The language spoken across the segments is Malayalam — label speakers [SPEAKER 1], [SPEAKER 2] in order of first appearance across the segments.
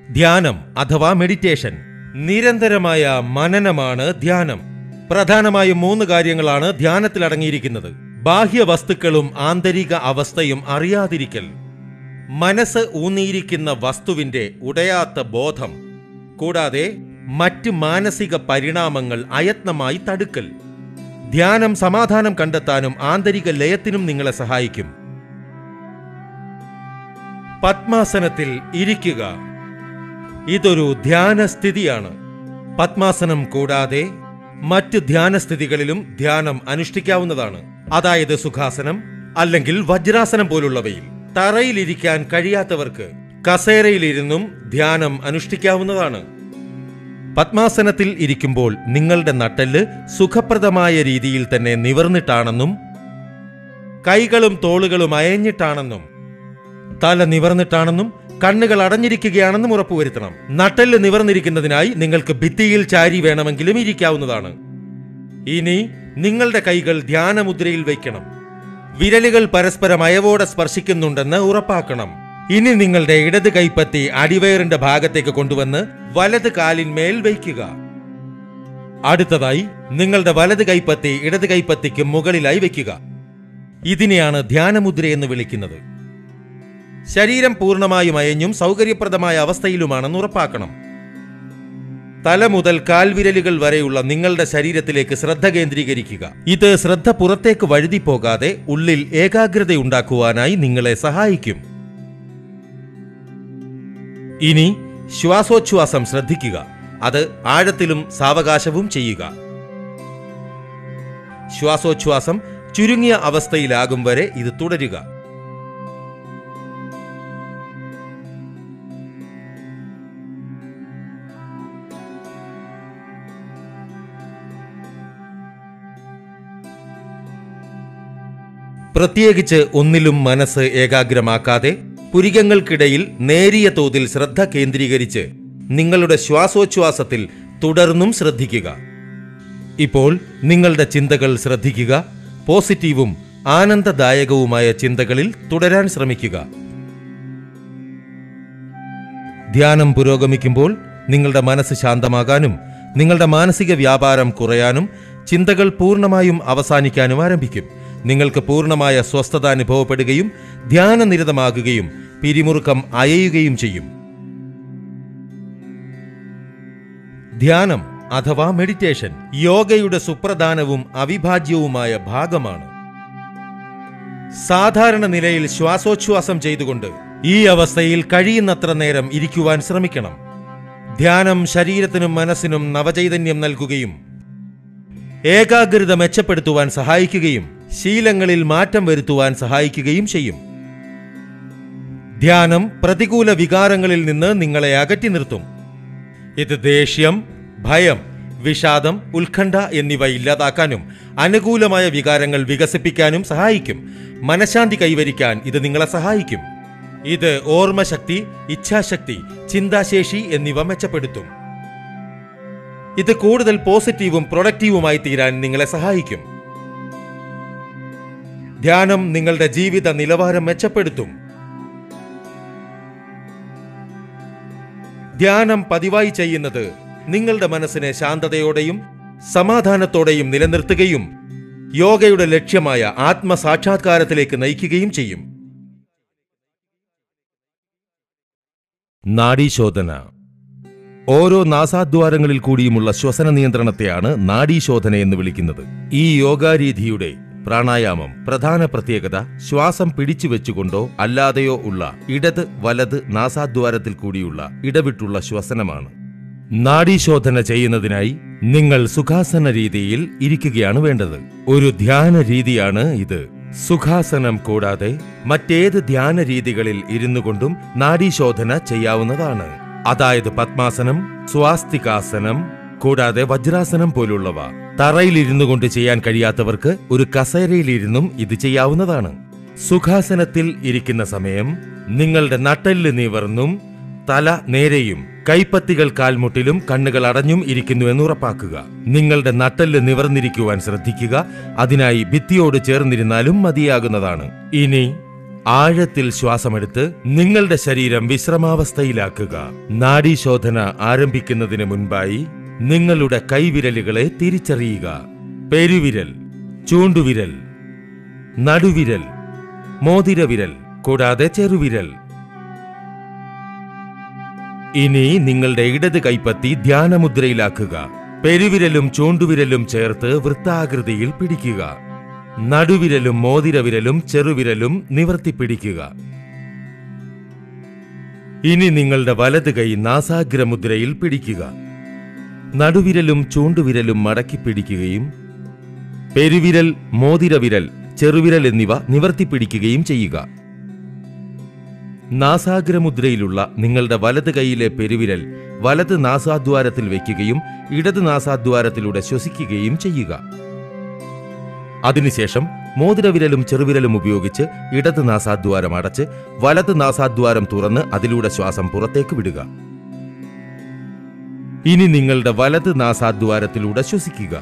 [SPEAKER 1] ധ്യാനം അഥവാ മെഡിറ്റേഷൻ നിരന്തരമായ മനനമാണ് ധ്യാനം പ്രധാനമായും മൂന്ന് കാര്യങ്ങളാണ് ധ്യാനത്തിൽ അടങ്ങിയിരിക്കുന്നത് ബാഹ്യ വസ്തുക്കളും ആന്തരിക അവസ്ഥയും അറിയാതിരിക്കൽ മനസ്സ് ഊന്നിയിരിക്കുന്ന വസ്തുവിന്റെ ഉടയാത്ത ബോധം കൂടാതെ മറ്റ് മാനസിക പരിണാമങ്ങൾ അയത്നമായി തടുക്കൽ ധ്യാനം സമാധാനം കണ്ടെത്താനും ആന്തരിക ലയത്തിനും നിങ്ങളെ സഹായിക്കും പത്മാസനത്തിൽ ഇരിക്കുക ഇതൊരു ധ്യാനസ്ഥിതിയാണ് പത്മാസനം കൂടാതെ മറ്റ് ധ്യാനസ്ഥിതികളിലും ധ്യാനം അനുഷ്ഠിക്കാവുന്നതാണ് അതായത് സുഖാസനം അല്ലെങ്കിൽ വജ്രാസനം പോലുള്ളവയിൽ തറയിലിരിക്കാൻ കഴിയാത്തവർക്ക് കസേരയിലിരുന്നും ധ്യാനം അനുഷ്ഠിക്കാവുന്നതാണ് പത്മാസനത്തിൽ ഇരിക്കുമ്പോൾ നിങ്ങളുടെ നട്ടെല്ല് സുഖപ്രദമായ രീതിയിൽ തന്നെ നിവർന്നിട്ടാണെന്നും കൈകളും തോളുകളും അയഞ്ഞിട്ടാണെന്നും തല നിവർന്നിട്ടാണെന്നും കണ്ണുകൾ അടഞ്ഞിരിക്കുകയാണെന്നും ഉറപ്പുവരുത്തണം നട്ടെല്ല് നിവർന്നിരിക്കുന്നതിനായി നിങ്ങൾക്ക് ഭിത്തിയിൽ ചാരി വേണമെങ്കിലും ഇരിക്കാവുന്നതാണ് ഇനി നിങ്ങളുടെ കൈകൾ ധ്യാനമുദ്രയിൽ വയ്ക്കണം വിരലുകൾ പരസ്പരം അയവോടെ സ്പർശിക്കുന്നുണ്ടെന്ന് ഉറപ്പാക്കണം ഇനി നിങ്ങളുടെ ഇടത് കൈപ്പത്തി അടിവയറിന്റെ ഭാഗത്തേക്ക് കൊണ്ടുവന്ന് വലത് കാലിന്മേൽ വയ്ക്കുക അടുത്തതായി നിങ്ങളുടെ വലത് കൈപ്പത്തി ഇടത് കൈപ്പത്തിക്ക് മുകളിലായി വയ്ക്കുക ഇതിനെയാണ് ധ്യാനമുദ്ര എന്ന് വിളിക്കുന്നത് ശരീരം പൂർണ്ണമായും അയഞ്ഞും സൗകര്യപ്രദമായ അവസ്ഥയിലുമാണെന്ന് ഉറപ്പാക്കണം തല മുതൽ കാൽവിരലുകൾ വരെയുള്ള നിങ്ങളുടെ ശരീരത്തിലേക്ക് ശ്രദ്ധ കേന്ദ്രീകരിക്കുക ഇത് ശ്രദ്ധ പുറത്തേക്ക് വഴുതി പോകാതെ ഉള്ളിൽ ഏകാഗ്രതയുണ്ടാക്കുവാനായി നിങ്ങളെ സഹായിക്കും ഇനി ശ്വാസോച്ഛ്വാസം ശ്രദ്ധിക്കുക അത് ആഴത്തിലും സാവകാശവും ചെയ്യുക ശ്വാസോച്ഛ്വാസം ചുരുങ്ങിയ അവസ്ഥയിലാകും വരെ ഇത് തുടരുക പ്രത്യേകിച്ച് ഒന്നിലും മനസ്സ് ഏകാഗ്രമാക്കാതെ പുരികങ്ങൾക്കിടയിൽ നേരിയ തോതിൽ ശ്രദ്ധ കേന്ദ്രീകരിച്ച് നിങ്ങളുടെ ശ്വാസോച്ഛ്വാസത്തിൽ തുടർന്നും ശ്രദ്ധിക്കുക ഇപ്പോൾ നിങ്ങളുടെ ചിന്തകൾ ശ്രദ്ധിക്കുക പോസിറ്റീവും ആനന്ദദായകവുമായ ചിന്തകളിൽ തുടരാൻ ശ്രമിക്കുക ധ്യാനം പുരോഗമിക്കുമ്പോൾ നിങ്ങളുടെ മനസ്സ് ശാന്തമാകാനും നിങ്ങളുടെ മാനസിക വ്യാപാരം കുറയാനും ചിന്തകൾ പൂർണ്ണമായും അവസാനിക്കാനും ആരംഭിക്കും നിങ്ങൾക്ക് പൂർണ്ണമായ സ്വസ്ഥത അനുഭവപ്പെടുകയും ധ്യാനനിരതമാകുകയും പിരിമുറുക്കം അയയുകയും ചെയ്യും ധ്യാനം അഥവാ മെഡിറ്റേഷൻ യോഗയുടെ സുപ്രധാനവും അവിഭാജ്യവുമായ ഭാഗമാണ് സാധാരണ നിലയിൽ ശ്വാസോച്ഛ്വാസം ചെയ്തുകൊണ്ട് ഈ അവസ്ഥയിൽ കഴിയുന്നത്ര നേരം ഇരിക്കുവാൻ ശ്രമിക്കണം ധ്യാനം ശരീരത്തിനും മനസ്സിനും നവചൈതന്യം നൽകുകയും ഏകാഗ്രത മെച്ചപ്പെടുത്തുവാൻ സഹായിക്കുകയും ശീലങ്ങളിൽ മാറ്റം വരുത്തുവാൻ സഹായിക്കുകയും ചെയ്യും ധ്യാനം പ്രതികൂല വികാരങ്ങളിൽ നിന്ന് നിങ്ങളെ അകറ്റി നിർത്തും ഇത് ദേഷ്യം ഭയം വിഷാദം ഉത്കണ്ഠ എന്നിവ ഇല്ലാതാക്കാനും അനുകൂലമായ വികാരങ്ങൾ വികസിപ്പിക്കാനും സഹായിക്കും മനഃശാന്തി കൈവരിക്കാൻ ഇത് നിങ്ങളെ സഹായിക്കും ഇത് ഓർമ്മശക്തി ഇച്ഛാശക്തി ചിന്താശേഷി എന്നിവ മെച്ചപ്പെടുത്തും ഇത് കൂടുതൽ പോസിറ്റീവും പ്രൊഡക്റ്റീവുമായി തീരാൻ നിങ്ങളെ സഹായിക്കും ധ്യാനം നിങ്ങളുടെ ജീവിത നിലവാരം മെച്ചപ്പെടുത്തും ധ്യാനം പതിവായി ചെയ്യുന്നത് നിങ്ങളുടെ മനസ്സിനെ ശാന്തതയോടെയും സമാധാനത്തോടെയും നിലനിർത്തുകയും യോഗയുടെ ലക്ഷ്യമായ ആത്മസാക്ഷാത്കാരത്തിലേക്ക് നയിക്കുകയും ചെയ്യും നാഡീശോധന ഓരോ നാസാദ്വാരങ്ങളിൽ കൂടിയുമുള്ള ശ്വസന നിയന്ത്രണത്തെയാണ് നാഡീശോധന എന്ന് വിളിക്കുന്നത് ഈ യോഗാരീതിയുടെ പ്രാണായാമം പ്രധാന പ്രത്യേകത ശ്വാസം പിടിച്ചു വെച്ചുകൊണ്ടോ അല്ലാതെയോ ഉള്ള ഇടത് വലത് നാസാദ്വാരത്തിൽ കൂടിയുള്ള ഇടവിട്ടുള്ള ശ്വസനമാണ് നാഡീശോധന ചെയ്യുന്നതിനായി നിങ്ങൾ സുഖാസന രീതിയിൽ ഇരിക്കുകയാണ് വേണ്ടത് ഒരു ധ്യാന രീതിയാണ് ഇത് സുഖാസനം കൂടാതെ മറ്റേത് ധ്യാന രീതികളിൽ ഇരുന്നു കൊണ്ടും നാഡീശോധന ചെയ്യാവുന്നതാണ് അതായത് പത്മാസനം സ്വാസ്തികാസനം കൂടാതെ വജ്രാസനം പോലുള്ളവ തറയിലിരുന്നു കൊണ്ട് ചെയ്യാൻ കഴിയാത്തവർക്ക് ഒരു കസേരയിലിരുന്നും ഇത് ചെയ്യാവുന്നതാണ് സുഖാസനത്തിൽ ഇരിക്കുന്ന സമയം നിങ്ങളുടെ നട്ടെല്ല് നിവർന്നും തല നേരെയും കൈപ്പത്തികൾ കാൽമുട്ടിലും കണ്ണുകൾ അടഞ്ഞും ഇരിക്കുന്നുവെന്ന് ഉറപ്പാക്കുക നിങ്ങളുടെ നട്ടെല്ല് നിവർന്നിരിക്കുവാൻ ശ്രദ്ധിക്കുക അതിനായി ഭിത്തിയോട് ചേർന്നിരുന്നാലും മതിയാകുന്നതാണ് ഇനി ആഴത്തിൽ ശ്വാസമെടുത്ത് നിങ്ങളുടെ ശരീരം വിശ്രമാവസ്ഥയിലാക്കുക നാഡീശോധന ആരംഭിക്കുന്നതിന് മുൻപായി നിങ്ങളുടെ കൈവിരലുകളെ തിരിച്ചറിയുക പെരുവിരൽ ചൂണ്ടുവിരൽ നടുവിരൽ മോതിരവിരൽ കൂടാതെ ചെറുവിരൽ ഇനി നിങ്ങളുടെ ഇടത് കൈപ്പത്തി ധ്യാനമുദ്രയിലാക്കുക പെരുവിരലും ചൂണ്ടുവിരലും ചേർത്ത് വൃത്താകൃതിയിൽ പിടിക്കുക നടുവിരലും മോതിരവിരലും ചെറുവിരലും നിവർത്തി പിടിക്കുക ഇനി നിങ്ങളുടെ വലത് കൈ നാസാഗ്രമുദ്രയിൽ പിടിക്കുക നടുവിരലും ചൂണ്ടുവിരലും മടക്കി പിടിക്കുകയും പെരുവിരൽ മോതിരവിരൽ ചെറുവിരൽ എന്നിവ നിവർത്തി പിടിക്കുകയും ചെയ്യുക നാസാഗ്രമുദ്രയിലുള്ള നിങ്ങളുടെ വലത് കൈയിലെ പെരുവിരൽ വലത് നാസാദ്വാരത്തിൽ വയ്ക്കുകയും ഇടത് നാസാദ്വാരത്തിലൂടെ ശ്വസിക്കുകയും ചെയ്യുക അതിനുശേഷം മോതിരവിരലും ചെറുവിരലും ഉപയോഗിച്ച് ഇടത് നാസാദ്വാരം അടച്ച് വലത് നാസാദ്വാരം തുറന്ന് അതിലൂടെ ശ്വാസം പുറത്തേക്ക് വിടുക ഇനി നിങ്ങളുടെ വലത് നാസാദ്വാരത്തിലൂടെ ശ്വസിക്കുക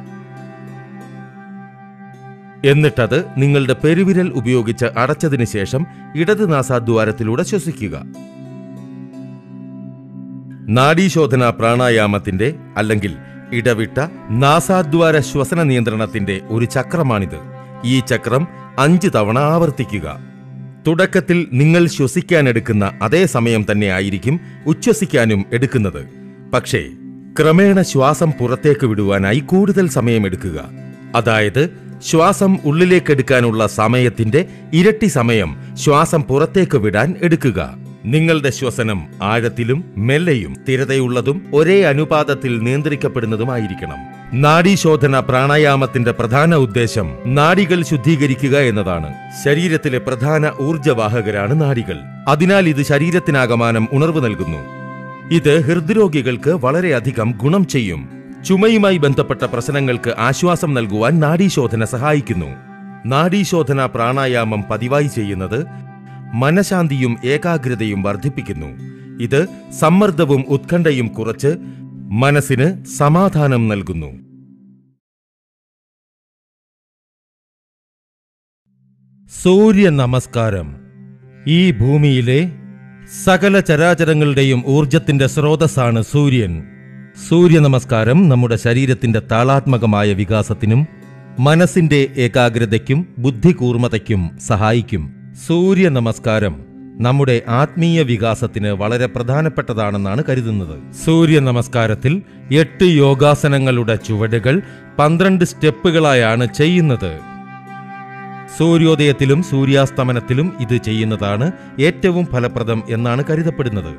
[SPEAKER 1] എന്നിട്ടത് നിങ്ങളുടെ പെരുവിരൽ ഉപയോഗിച്ച് അടച്ചതിന് ശേഷം ഇടത് നാസാദ്വാരത്തിലൂടെ ശ്വസിക്കുക നാഡീശോധന പ്രാണായാമത്തിന്റെ അല്ലെങ്കിൽ ഇടവിട്ട നാസാദ്വാര ശ്വസന നിയന്ത്രണത്തിന്റെ ഒരു ചക്രമാണിത് ഈ ചക്രം അഞ്ച് തവണ ആവർത്തിക്കുക തുടക്കത്തിൽ നിങ്ങൾ ശ്വസിക്കാൻ എടുക്കുന്ന അതേ സമയം തന്നെ ആയിരിക്കും ഉച്ഛ്വസിക്കാനും എടുക്കുന്നത് പക്ഷേ ക്രമേണ ശ്വാസം പുറത്തേക്ക് വിടുവാനായി കൂടുതൽ സമയമെടുക്കുക അതായത് ശ്വാസം ഉള്ളിലേക്കെടുക്കാനുള്ള സമയത്തിന്റെ ഇരട്ടി സമയം ശ്വാസം പുറത്തേക്ക് വിടാൻ എടുക്കുക നിങ്ങളുടെ ശ്വസനം ആഴത്തിലും മെല്ലെയും സ്ഥിരതയുള്ളതും ഒരേ അനുപാതത്തിൽ നിയന്ത്രിക്കപ്പെടുന്നതുമായിരിക്കണം നാഡീശോധന പ്രാണായാമത്തിന്റെ പ്രധാന ഉദ്ദേശം നാഡികൾ ശുദ്ധീകരിക്കുക എന്നതാണ് ശരീരത്തിലെ പ്രധാന ഊർജവാഹകരാണ് നാഡികൾ അതിനാൽ ഇത് ശരീരത്തിനാകമാനം ഉണർവ് നൽകുന്നു ഇത് ഹൃദ്രോഗികൾക്ക് വളരെയധികം ഗുണം ചെയ്യും ചുമയുമായി ബന്ധപ്പെട്ട പ്രശ്നങ്ങൾക്ക് ആശ്വാസം നൽകുവാൻ നാഡീശോധന സഹായിക്കുന്നു നാഡീശോധന പ്രാണായാമം പതിവായി ചെയ്യുന്നത് മനഃശാന്തിയും ഏകാഗ്രതയും വർദ്ധിപ്പിക്കുന്നു ഇത് സമ്മർദ്ദവും ഉത്കണ്ഠയും കുറച്ച് മനസ്സിന് സമാധാനം നൽകുന്നു സൂര്യ നമസ്കാരം ഈ ഭൂമിയിലെ സകല ചരാചരങ്ങളുടെയും ഊർജത്തിന്റെ സ്രോതസ്സാണ് സൂര്യൻ സൂര്യ നമസ്കാരം നമ്മുടെ ശരീരത്തിന്റെ താളാത്മകമായ വികാസത്തിനും മനസ്സിന്റെ ഏകാഗ്രതയ്ക്കും ബുദ്ധികൂർമ്മതയ്ക്കും സഹായിക്കും സൂര്യ നമസ്കാരം നമ്മുടെ ആത്മീയ വികാസത്തിന് വളരെ പ്രധാനപ്പെട്ടതാണെന്നാണ് കരുതുന്നത് സൂര്യ നമസ്കാരത്തിൽ എട്ട് യോഗാസനങ്ങളുടെ ചുവടുകൾ പന്ത്രണ്ട് സ്റ്റെപ്പുകളായാണ് ചെയ്യുന്നത് സൂര്യോദയത്തിലും സൂര്യാസ്തമനത്തിലും ഇത് ചെയ്യുന്നതാണ് ഏറ്റവും ഫലപ്രദം എന്നാണ് കരുതപ്പെടുന്നത്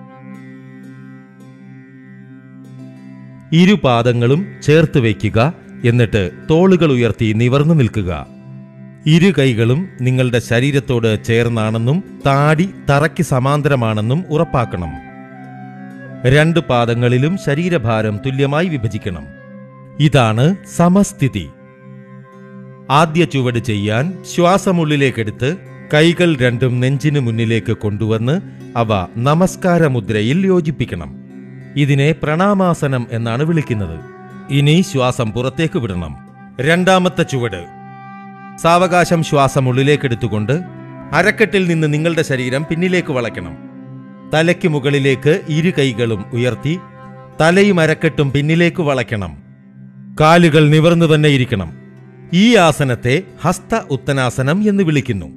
[SPEAKER 1] ഇരുപാദങ്ങളും ചേർത്ത് വയ്ക്കുക എന്നിട്ട് തോളുകൾ ഉയർത്തി നിവർന്നു നിൽക്കുക ഇരു കൈകളും നിങ്ങളുടെ ശരീരത്തോട് ചേർന്നാണെന്നും താടി തറയ്ക്ക് സമാന്തരമാണെന്നും ഉറപ്പാക്കണം രണ്ട് പാദങ്ങളിലും ശരീരഭാരം തുല്യമായി വിഭജിക്കണം ഇതാണ് സമസ്ഥിതി ആദ്യ ചുവട് ചെയ്യാൻ ശ്വാസമുള്ളിലേക്കെടുത്ത് കൈകൾ രണ്ടും നെഞ്ചിനു മുന്നിലേക്ക് കൊണ്ടുവന്ന് അവ നമസ്കാര മുദ്രയിൽ യോജിപ്പിക്കണം ഇതിനെ പ്രണാമാസനം എന്നാണ് വിളിക്കുന്നത് ഇനി ശ്വാസം പുറത്തേക്ക് വിടണം രണ്ടാമത്തെ ചുവട് സാവകാശം ശ്വാസം ഉള്ളിലേക്കെടുത്തുകൊണ്ട് അരക്കെട്ടിൽ നിന്ന് നിങ്ങളുടെ ശരീരം പിന്നിലേക്ക് വളയ്ക്കണം തലയ്ക്ക് മുകളിലേക്ക് ഇരു കൈകളും ഉയർത്തി തലയും അരക്കെട്ടും പിന്നിലേക്ക് വളയ്ക്കണം കാലുകൾ നിവർന്നു തന്നെ ഇരിക്കണം ഈ ആസനത്തെ ഹസ്ത ഉത്തനാസനം എന്ന് വിളിക്കുന്നു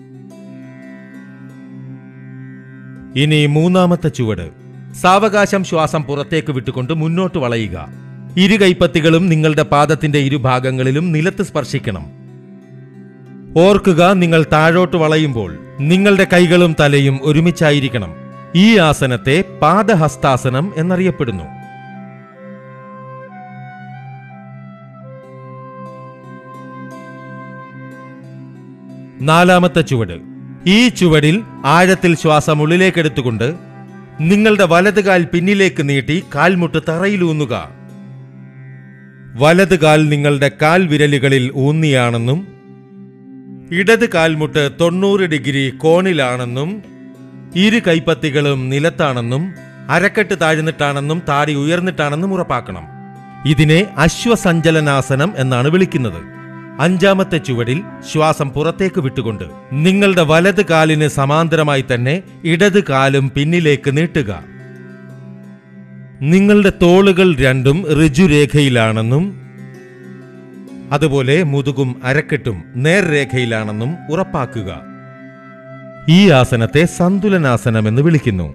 [SPEAKER 1] ഇനി മൂന്നാമത്തെ ചുവട് സാവകാശം ശ്വാസം പുറത്തേക്ക് വിട്ടുകൊണ്ട് മുന്നോട്ട് വളയുക ഇരു കൈപ്പത്തികളും നിങ്ങളുടെ പാദത്തിന്റെ ഇരുഭാഗങ്ങളിലും നിലത്ത് സ്പർശിക്കണം ഓർക്കുക നിങ്ങൾ താഴോട്ട് വളയുമ്പോൾ നിങ്ങളുടെ കൈകളും തലയും ഒരുമിച്ചായിരിക്കണം ഈ ആസനത്തെ പാദഹസ്താസനം എന്നറിയപ്പെടുന്നു നാലാമത്തെ ചുവട് ഈ ചുവടിൽ ആഴത്തിൽ ശ്വാസം ഉള്ളിലേക്കെടുത്തുകൊണ്ട് നിങ്ങളുടെ വലത് കാൽ പിന്നിലേക്ക് നീട്ടി കാൽമുട്ട് തറയിലൂന്നുക വലത് കാൽ നിങ്ങളുടെ കാൽ വിരലുകളിൽ ഊന്നിയാണെന്നും ഇടത് കാൽമുട്ട് തൊണ്ണൂറ് ഡിഗ്രി കോണിലാണെന്നും ഇരു കൈപ്പത്തികളും നിലത്താണെന്നും അരക്കെട്ട് താഴ്ന്നിട്ടാണെന്നും താടി ഉയർന്നിട്ടാണെന്നും ഉറപ്പാക്കണം ഇതിനെ അശ്വസഞ്ചലനാസനം എന്നാണ് വിളിക്കുന്നത് അഞ്ചാമത്തെ ചുവടിൽ ശ്വാസം പുറത്തേക്ക് വിട്ടുകൊണ്ട് നിങ്ങളുടെ വലത് കാലിന് സമാന്തരമായി തന്നെ ഇടത് കാലും പിന്നിലേക്ക് നീട്ടുക നിങ്ങളുടെ തോളുകൾ രണ്ടും ഋജുരേഖയിലാണെന്നും അതുപോലെ മുതുകും അരക്കെട്ടും നേർരേഖയിലാണെന്നും ഉറപ്പാക്കുക ഈ ആസനത്തെ സന്തുലനാസനം എന്ന് വിളിക്കുന്നു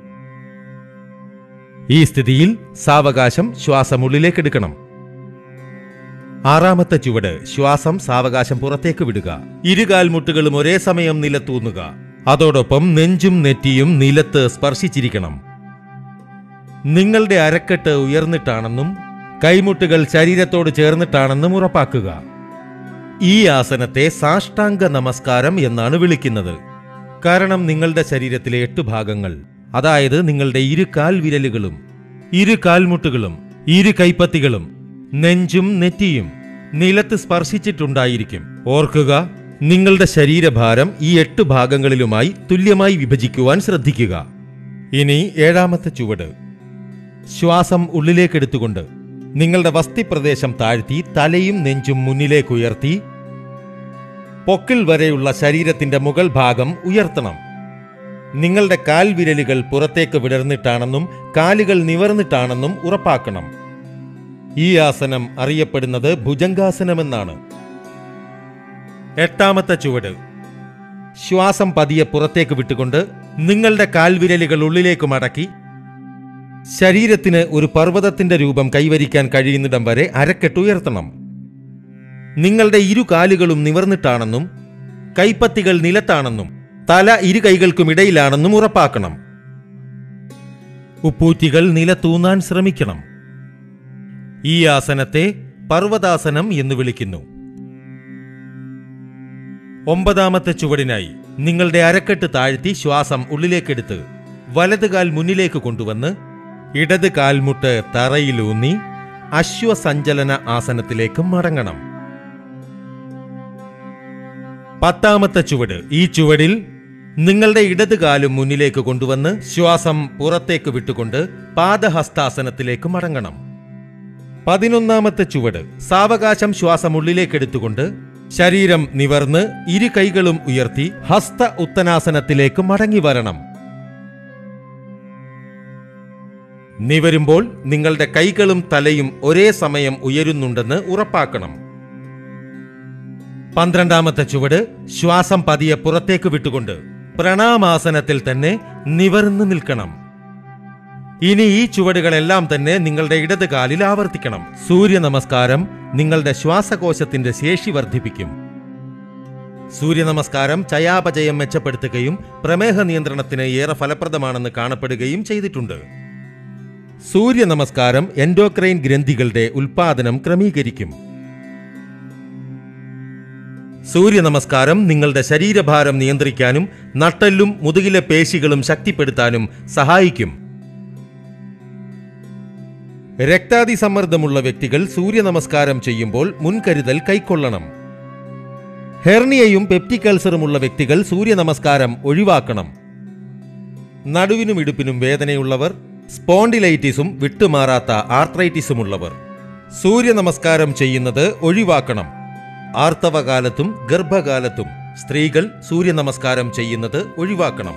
[SPEAKER 1] ഈ സ്ഥിതിയിൽ സാവകാശം ശ്വാസം ഉള്ളിലേക്കെടുക്കണം ആറാമത്തെ ചുവട് ശ്വാസം സാവകാശം പുറത്തേക്ക് വിടുക ഇരുകാൽമുട്ടുകളും ഒരേ സമയം നിലത്തൂന്നുക അതോടൊപ്പം നെഞ്ചും നെറ്റിയും നിലത്ത് സ്പർശിച്ചിരിക്കണം നിങ്ങളുടെ അരക്കെട്ട് ഉയർന്നിട്ടാണെന്നും കൈമുട്ടുകൾ ശരീരത്തോട് ചേർന്നിട്ടാണെന്നും ഉറപ്പാക്കുക ഈ ആസനത്തെ സാഷ്ടാംഗ നമസ്കാരം എന്നാണ് വിളിക്കുന്നത് കാരണം നിങ്ങളുടെ ശരീരത്തിലെ എട്ട് ഭാഗങ്ങൾ അതായത് നിങ്ങളുടെ ഇരു കാൽ വിരലുകളും ഇരു കാൽമുട്ടുകളും ഇരു കൈപ്പത്തികളും നെഞ്ചും നെറ്റിയും നിലത്ത് സ്പർശിച്ചിട്ടുണ്ടായിരിക്കും ഓർക്കുക നിങ്ങളുടെ ശരീരഭാരം ഈ എട്ട് ഭാഗങ്ങളിലുമായി തുല്യമായി വിഭജിക്കുവാൻ ശ്രദ്ധിക്കുക ഇനി ഏഴാമത്തെ ചുവട് ശ്വാസം ഉള്ളിലേക്കെടുത്തുകൊണ്ട് നിങ്ങളുടെ വസ്തിപ്രദേശം താഴ്ത്തി തലയും നെഞ്ചും മുന്നിലേക്കുയർത്തി പൊക്കിൾ വരെയുള്ള ശരീരത്തിന്റെ മുകൾ ഭാഗം ഉയർത്തണം നിങ്ങളുടെ കാൽവിരലുകൾ പുറത്തേക്ക് വിടർന്നിട്ടാണെന്നും കാലുകൾ നിവർന്നിട്ടാണെന്നും ഉറപ്പാക്കണം ഈ ആസനം അറിയപ്പെടുന്നത് ഭുജംഗാസനമെന്നാണ് എട്ടാമത്തെ ചുവട് ശ്വാസം പതിയെ പുറത്തേക്ക് വിട്ടുകൊണ്ട് നിങ്ങളുടെ കാൽവിരലുകൾ ഉള്ളിലേക്ക് മടക്കി ശരീരത്തിന് ഒരു പർവ്വതത്തിന്റെ രൂപം കൈവരിക്കാൻ കഴിയുന്നിടം വരെ അരക്കെട്ടുയർത്തണം നിങ്ങളുടെ ഇരു കാലുകളും നിവർന്നിട്ടാണെന്നും കൈപ്പത്തികൾ നിലത്താണെന്നും തല ഇരു കൈകൾക്കുമിടയിലാണെന്നും ഉറപ്പാക്കണം ഉപ്പൂറ്റികൾ നിലത്തൂന്നാൻ ശ്രമിക്കണം ഈ ആസനത്തെ പർവ്വതാസനം എന്ന് വിളിക്കുന്നു ഒമ്പതാമത്തെ ചുവടിനായി നിങ്ങളുടെ അരക്കെട്ട് താഴ്ത്തി ശ്വാസം ഉള്ളിലേക്കെടുത്ത് വലത് കാൽ മുന്നിലേക്ക് കൊണ്ടുവന്ന് ഇടത് കാൽമുട്ട് തറയിലൂന്നി അശ്വസഞ്ചലന ആസനത്തിലേക്ക് മടങ്ങണം പത്താമത്തെ ചുവട് ഈ ചുവടിൽ നിങ്ങളുടെ ഇടത് കാലും മുന്നിലേക്ക് കൊണ്ടുവന്ന് ശ്വാസം പുറത്തേക്ക് വിട്ടുകൊണ്ട് പാദഹസ്താസനത്തിലേക്ക് മടങ്ങണം പതിനൊന്നാമത്തെ ചുവട് സാവകാശം ശ്വാസം ഉള്ളിലേക്കെടുത്തുകൊണ്ട് ശരീരം നിവർന്ന് ഇരു കൈകളും ഉയർത്തി ഹസ്ത ഉത്തനാസനത്തിലേക്ക് മടങ്ങി വരണം നിവരുമ്പോൾ നിങ്ങളുടെ കൈകളും തലയും ഒരേ സമയം ഉയരുന്നുണ്ടെന്ന് ഉറപ്പാക്കണം പന്ത്രണ്ടാമത്തെ ചുവട് ശ്വാസം പതിയെ പുറത്തേക്ക് വിട്ടുകൊണ്ട് പ്രണാമാസനത്തിൽ തന്നെ നിവർന്നു നിൽക്കണം ഇനി ഈ ചുവടുകളെല്ലാം തന്നെ നിങ്ങളുടെ ഇടത് കാലിൽ ആവർത്തിക്കണം സൂര്യ നമസ്കാരം നിങ്ങളുടെ ശ്വാസകോശത്തിന്റെ ശേഷി വർദ്ധിപ്പിക്കും സൂര്യ നമസ്കാരം ചയാപചയം മെച്ചപ്പെടുത്തുകയും പ്രമേഹ നിയന്ത്രണത്തിന് ഏറെ ഫലപ്രദമാണെന്ന് കാണപ്പെടുകയും ചെയ്തിട്ടുണ്ട് സൂര്യ നമസ്കാരം എൻഡോക്രൈൻ ഗ്രന്ഥികളുടെ ഉൽപാദനം ക്രമീകരിക്കും സൂര്യ നമസ്കാരം നിങ്ങളുടെ ശരീരഭാരം നിയന്ത്രിക്കാനും നട്ടെല്ലും മുതുകിലെ പേശികളും ശക്തിപ്പെടുത്താനും സഹായിക്കും രക്താതിസമ്മർദ്ദമുള്ള വ്യക്തികൾ സൂര്യ നമസ്കാരം ചെയ്യുമ്പോൾ മുൻകരുതൽ കൈക്കൊള്ളണം ഹെർണിയയും പെപ്റ്റിക് അൾസറുമുള്ള വ്യക്തികൾ സൂര്യ നമസ്കാരം ഒഴിവാക്കണം നടുവിനും ഇടുപ്പിനും വേദനയുള്ളവർ സ്പോണ്ടിലൈറ്റിസും വിട്ടുമാറാത്ത ആർത്രൈറ്റിസുമുള്ളവർ സൂര്യ നമസ്കാരം ചെയ്യുന്നത് ഒഴിവാക്കണം ആർത്തവകാലത്തും ഗർഭകാലത്തും സ്ത്രീകൾ സൂര്യ നമസ്കാരം ചെയ്യുന്നത് ഒഴിവാക്കണം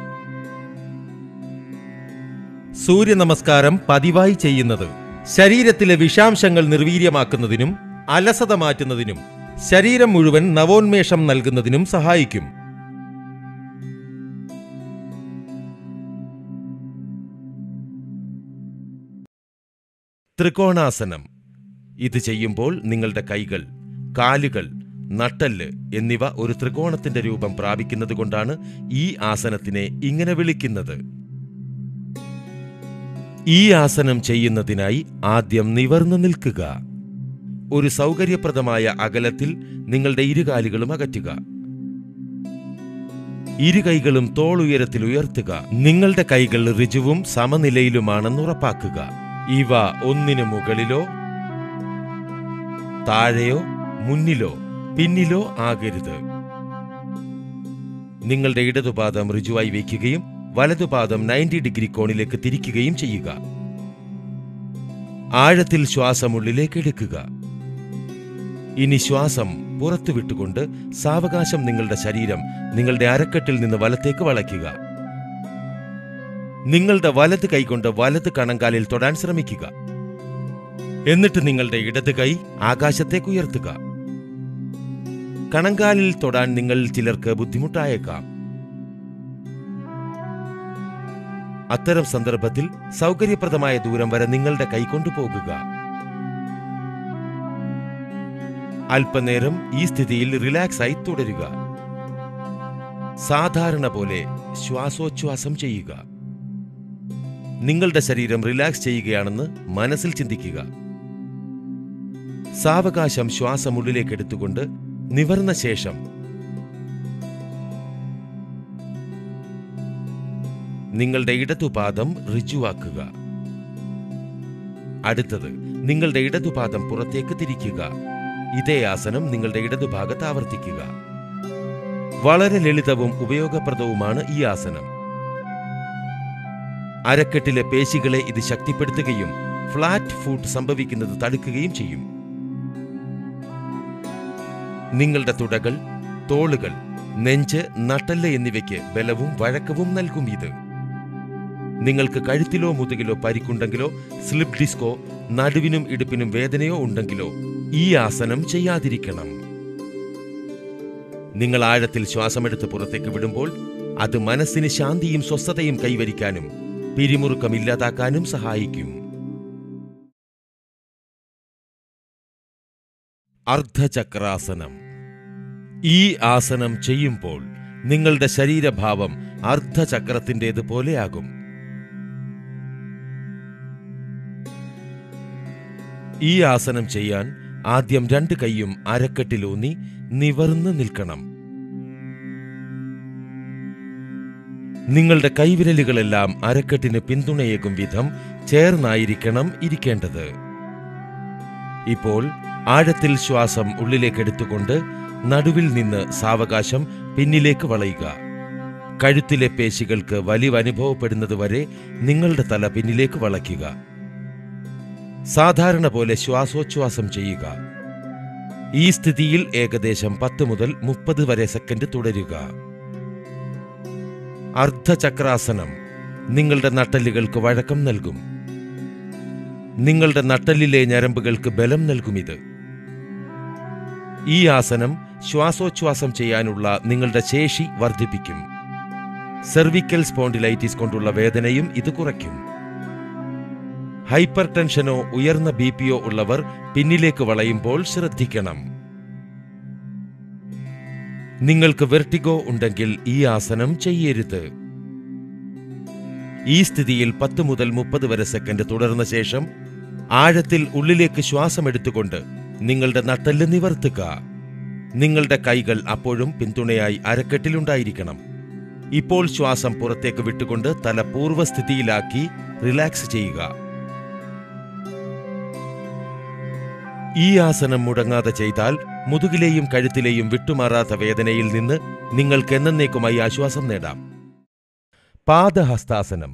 [SPEAKER 1] സൂര്യ നമസ്കാരം പതിവായി ചെയ്യുന്നത് ശരീരത്തിലെ വിഷാംശങ്ങൾ നിർവീര്യമാക്കുന്നതിനും അലസത മാറ്റുന്നതിനും ശരീരം മുഴുവൻ നവോന്മേഷം നൽകുന്നതിനും സഹായിക്കും ത്രികോണാസനം ഇത് ചെയ്യുമ്പോൾ നിങ്ങളുടെ കൈകൾ കാലുകൾ നട്ടല് എന്നിവ ഒരു ത്രികോണത്തിന്റെ രൂപം പ്രാപിക്കുന്നത് കൊണ്ടാണ് ഈ ആസനത്തിനെ ഇങ്ങനെ വിളിക്കുന്നത് ഈ ആസനം ചെയ്യുന്നതിനായി ആദ്യം നിവർന്നു നിൽക്കുക ഒരു സൗകര്യപ്രദമായ അകലത്തിൽ നിങ്ങളുടെ ഇരുകാലുകളും അകറ്റുക ഇരു കൈകളും തോളുയരത്തിൽ ഉയർത്തുക നിങ്ങളുടെ കൈകൾ ഋജുവും സമനിലയിലുമാണെന്ന് ഉറപ്പാക്കുക ഇവ ഒന്നിനു മുകളിലോ താഴെയോ മുന്നിലോ പിന്നിലോ ആകരുത് നിങ്ങളുടെ ഇടതുപാദം ഋജുവായി വയ്ക്കുകയും വലതുപാദം നയൻറ്റി ഡിഗ്രി കോണിലേക്ക് തിരിക്കുകയും ചെയ്യുക ആഴത്തിൽ ശ്വാസം ഉള്ളിലേക്ക് എടുക്കുക ഇനി ശ്വാസം പുറത്തു വിട്ടുകൊണ്ട് സാവകാശം നിങ്ങളുടെ ശരീരം നിങ്ങളുടെ അരക്കെട്ടിൽ നിന്ന് വലത്തേക്ക് വളയ്ക്കുക നിങ്ങളുടെ വലത് കൈകൊണ്ട് വലത് കണങ്കാലിൽ തൊടാൻ ശ്രമിക്കുക എന്നിട്ട് നിങ്ങളുടെ ഇടത് കൈ ആകാശത്തേക്ക് ഉയർത്തുക കണങ്കാലിൽ തൊടാൻ നിങ്ങൾ ചിലർക്ക് ബുദ്ധിമുട്ടായേക്കാം അത്തരം സന്ദർഭത്തിൽ സൗകര്യപ്രദമായ ദൂരം വരെ നിങ്ങളുടെ കൈ കൊണ്ടുപോകുക അല്പനേരം ഈ സ്ഥിതിയിൽ റിലാക്സ് ആയി തുടരുക സാധാരണ പോലെ ശ്വാസോച്ഛ്വാസം ചെയ്യുക നിങ്ങളുടെ ശരീരം റിലാക്സ് ചെയ്യുകയാണെന്ന് മനസ്സിൽ ചിന്തിക്കുക സാവകാശം ശ്വാസം ഉള്ളിലേക്ക് എടുത്തുകൊണ്ട് നിവർന്ന ശേഷം നിങ്ങളുടെ ഇടതുപാദം ഋജുവാക്കുക അടുത്തത് നിങ്ങളുടെ ഇടതുപാദം പുറത്തേക്ക് തിരിക്കുക ഇതേ ആസനം നിങ്ങളുടെ ഇടതുഭാഗത്ത് ആവർത്തിക്കുക വളരെ ലളിതവും ഉപയോഗപ്രദവുമാണ് ഈ ആസനം അരക്കെട്ടിലെ പേശികളെ ഇത് ശക്തിപ്പെടുത്തുകയും ഫ്ലാറ്റ് ഫുഡ് സംഭവിക്കുന്നത് തടുക്കുകയും ചെയ്യും നിങ്ങളുടെ തുടകൾ തോളുകൾ നെഞ്ച് നട്ടല് എന്നിവയ്ക്ക് ബലവും വഴക്കവും നൽകും ഇത് നിങ്ങൾക്ക് കഴുത്തിലോ മുതുകിലോ പരിക്കുണ്ടെങ്കിലോ സ്ലിപ്പ് ഡിസ്കോ നടുവിനും ഇടുപ്പിനും വേദനയോ ഉണ്ടെങ്കിലോ ഈ ആസനം ചെയ്യാതിരിക്കണം നിങ്ങൾ ആഴത്തിൽ ശ്വാസമെടുത്ത് പുറത്തേക്ക് വിടുമ്പോൾ അത് മനസ്സിന് ശാന്തിയും സ്വസ്ഥതയും കൈവരിക്കാനും പിരിമുറുക്കം ഇല്ലാതാക്കാനും സഹായിക്കും അർദ്ധചക്രാസനം ഈ ആസനം ചെയ്യുമ്പോൾ നിങ്ങളുടെ ശരീരഭാവം അർദ്ധചക്രത്തിൻ്റെതുപോലെയാകും ഈ ആസനം ചെയ്യാൻ ആദ്യം രണ്ട് കൈയും അരക്കെട്ടിലൂന്നി നിവർന്ന് നിൽക്കണം നിങ്ങളുടെ കൈവിരലുകളെല്ലാം അരക്കെട്ടിന് പിന്തുണയേകും വിധം ചേർന്നായിരിക്കണം ഇരിക്കേണ്ടത് ഇപ്പോൾ ആഴത്തിൽ ശ്വാസം ഉള്ളിലേക്കെടുത്തുകൊണ്ട് നടുവിൽ നിന്ന് സാവകാശം പിന്നിലേക്ക് വളയുക കഴുത്തിലെ പേശികൾക്ക് വലിവ് അനുഭവപ്പെടുന്നതുവരെ നിങ്ങളുടെ തല പിന്നിലേക്ക് വളയ്ക്കുക സാധാരണ പോലെ ശ്വാസോച്ഛ്വാസം ചെയ്യുക ഈ സ്ഥിതിയിൽ ഏകദേശം പത്ത് മുതൽ മുപ്പത് വരെ സെക്കൻഡ് തുടരുക അർദ്ധചക്രാസനം നിങ്ങളുടെ നട്ടലുകൾക്ക് വഴക്കം നൽകും നിങ്ങളുടെ നട്ടലിലെ ഞരമ്പുകൾക്ക് ബലം നൽകും ഇത് ഈ ആസനം ശ്വാസോച്ഛ്വാസം ചെയ്യാനുള്ള നിങ്ങളുടെ ശേഷി വർദ്ധിപ്പിക്കും സെർവിക്കൽ സ്പോണ്ടിലൈറ്റിസ് കൊണ്ടുള്ള വേദനയും ഇത് കുറയ്ക്കും ഹൈപ്പർ ടെൻഷനോ ഉയർന്ന ബി പിയോ ഉള്ളവർ പിന്നിലേക്ക് വളയുമ്പോൾ ശ്രദ്ധിക്കണം നിങ്ങൾക്ക് വെർട്ടിഗോ ഉണ്ടെങ്കിൽ ഈ ആസനം ചെയ്യരുത് ഈ സ്ഥിതിയിൽ പത്ത് മുതൽ മുപ്പത് വരെ സെക്കൻഡ് തുടർന്ന ശേഷം ആഴത്തിൽ ഉള്ളിലേക്ക് ശ്വാസം എടുത്തുകൊണ്ട് നിങ്ങളുടെ നട്ടെല്ല് നിവർത്തുക നിങ്ങളുടെ കൈകൾ അപ്പോഴും പിന്തുണയായി അരക്കെട്ടിലുണ്ടായിരിക്കണം ഇപ്പോൾ ശ്വാസം പുറത്തേക്ക് വിട്ടുകൊണ്ട് തല പൂർവ്വസ്ഥിതിയിലാക്കി റിലാക്സ് ചെയ്യുക ഈ ആസനം മുടങ്ങാതെ ചെയ്താൽ മുതുകിലെയും കഴുത്തിലെയും വിട്ടുമാറാത്ത വേദനയിൽ നിന്ന് നിങ്ങൾക്ക് എന്നേക്കുമായി ആശ്വാസം നേടാം പാദഹസ്താസനം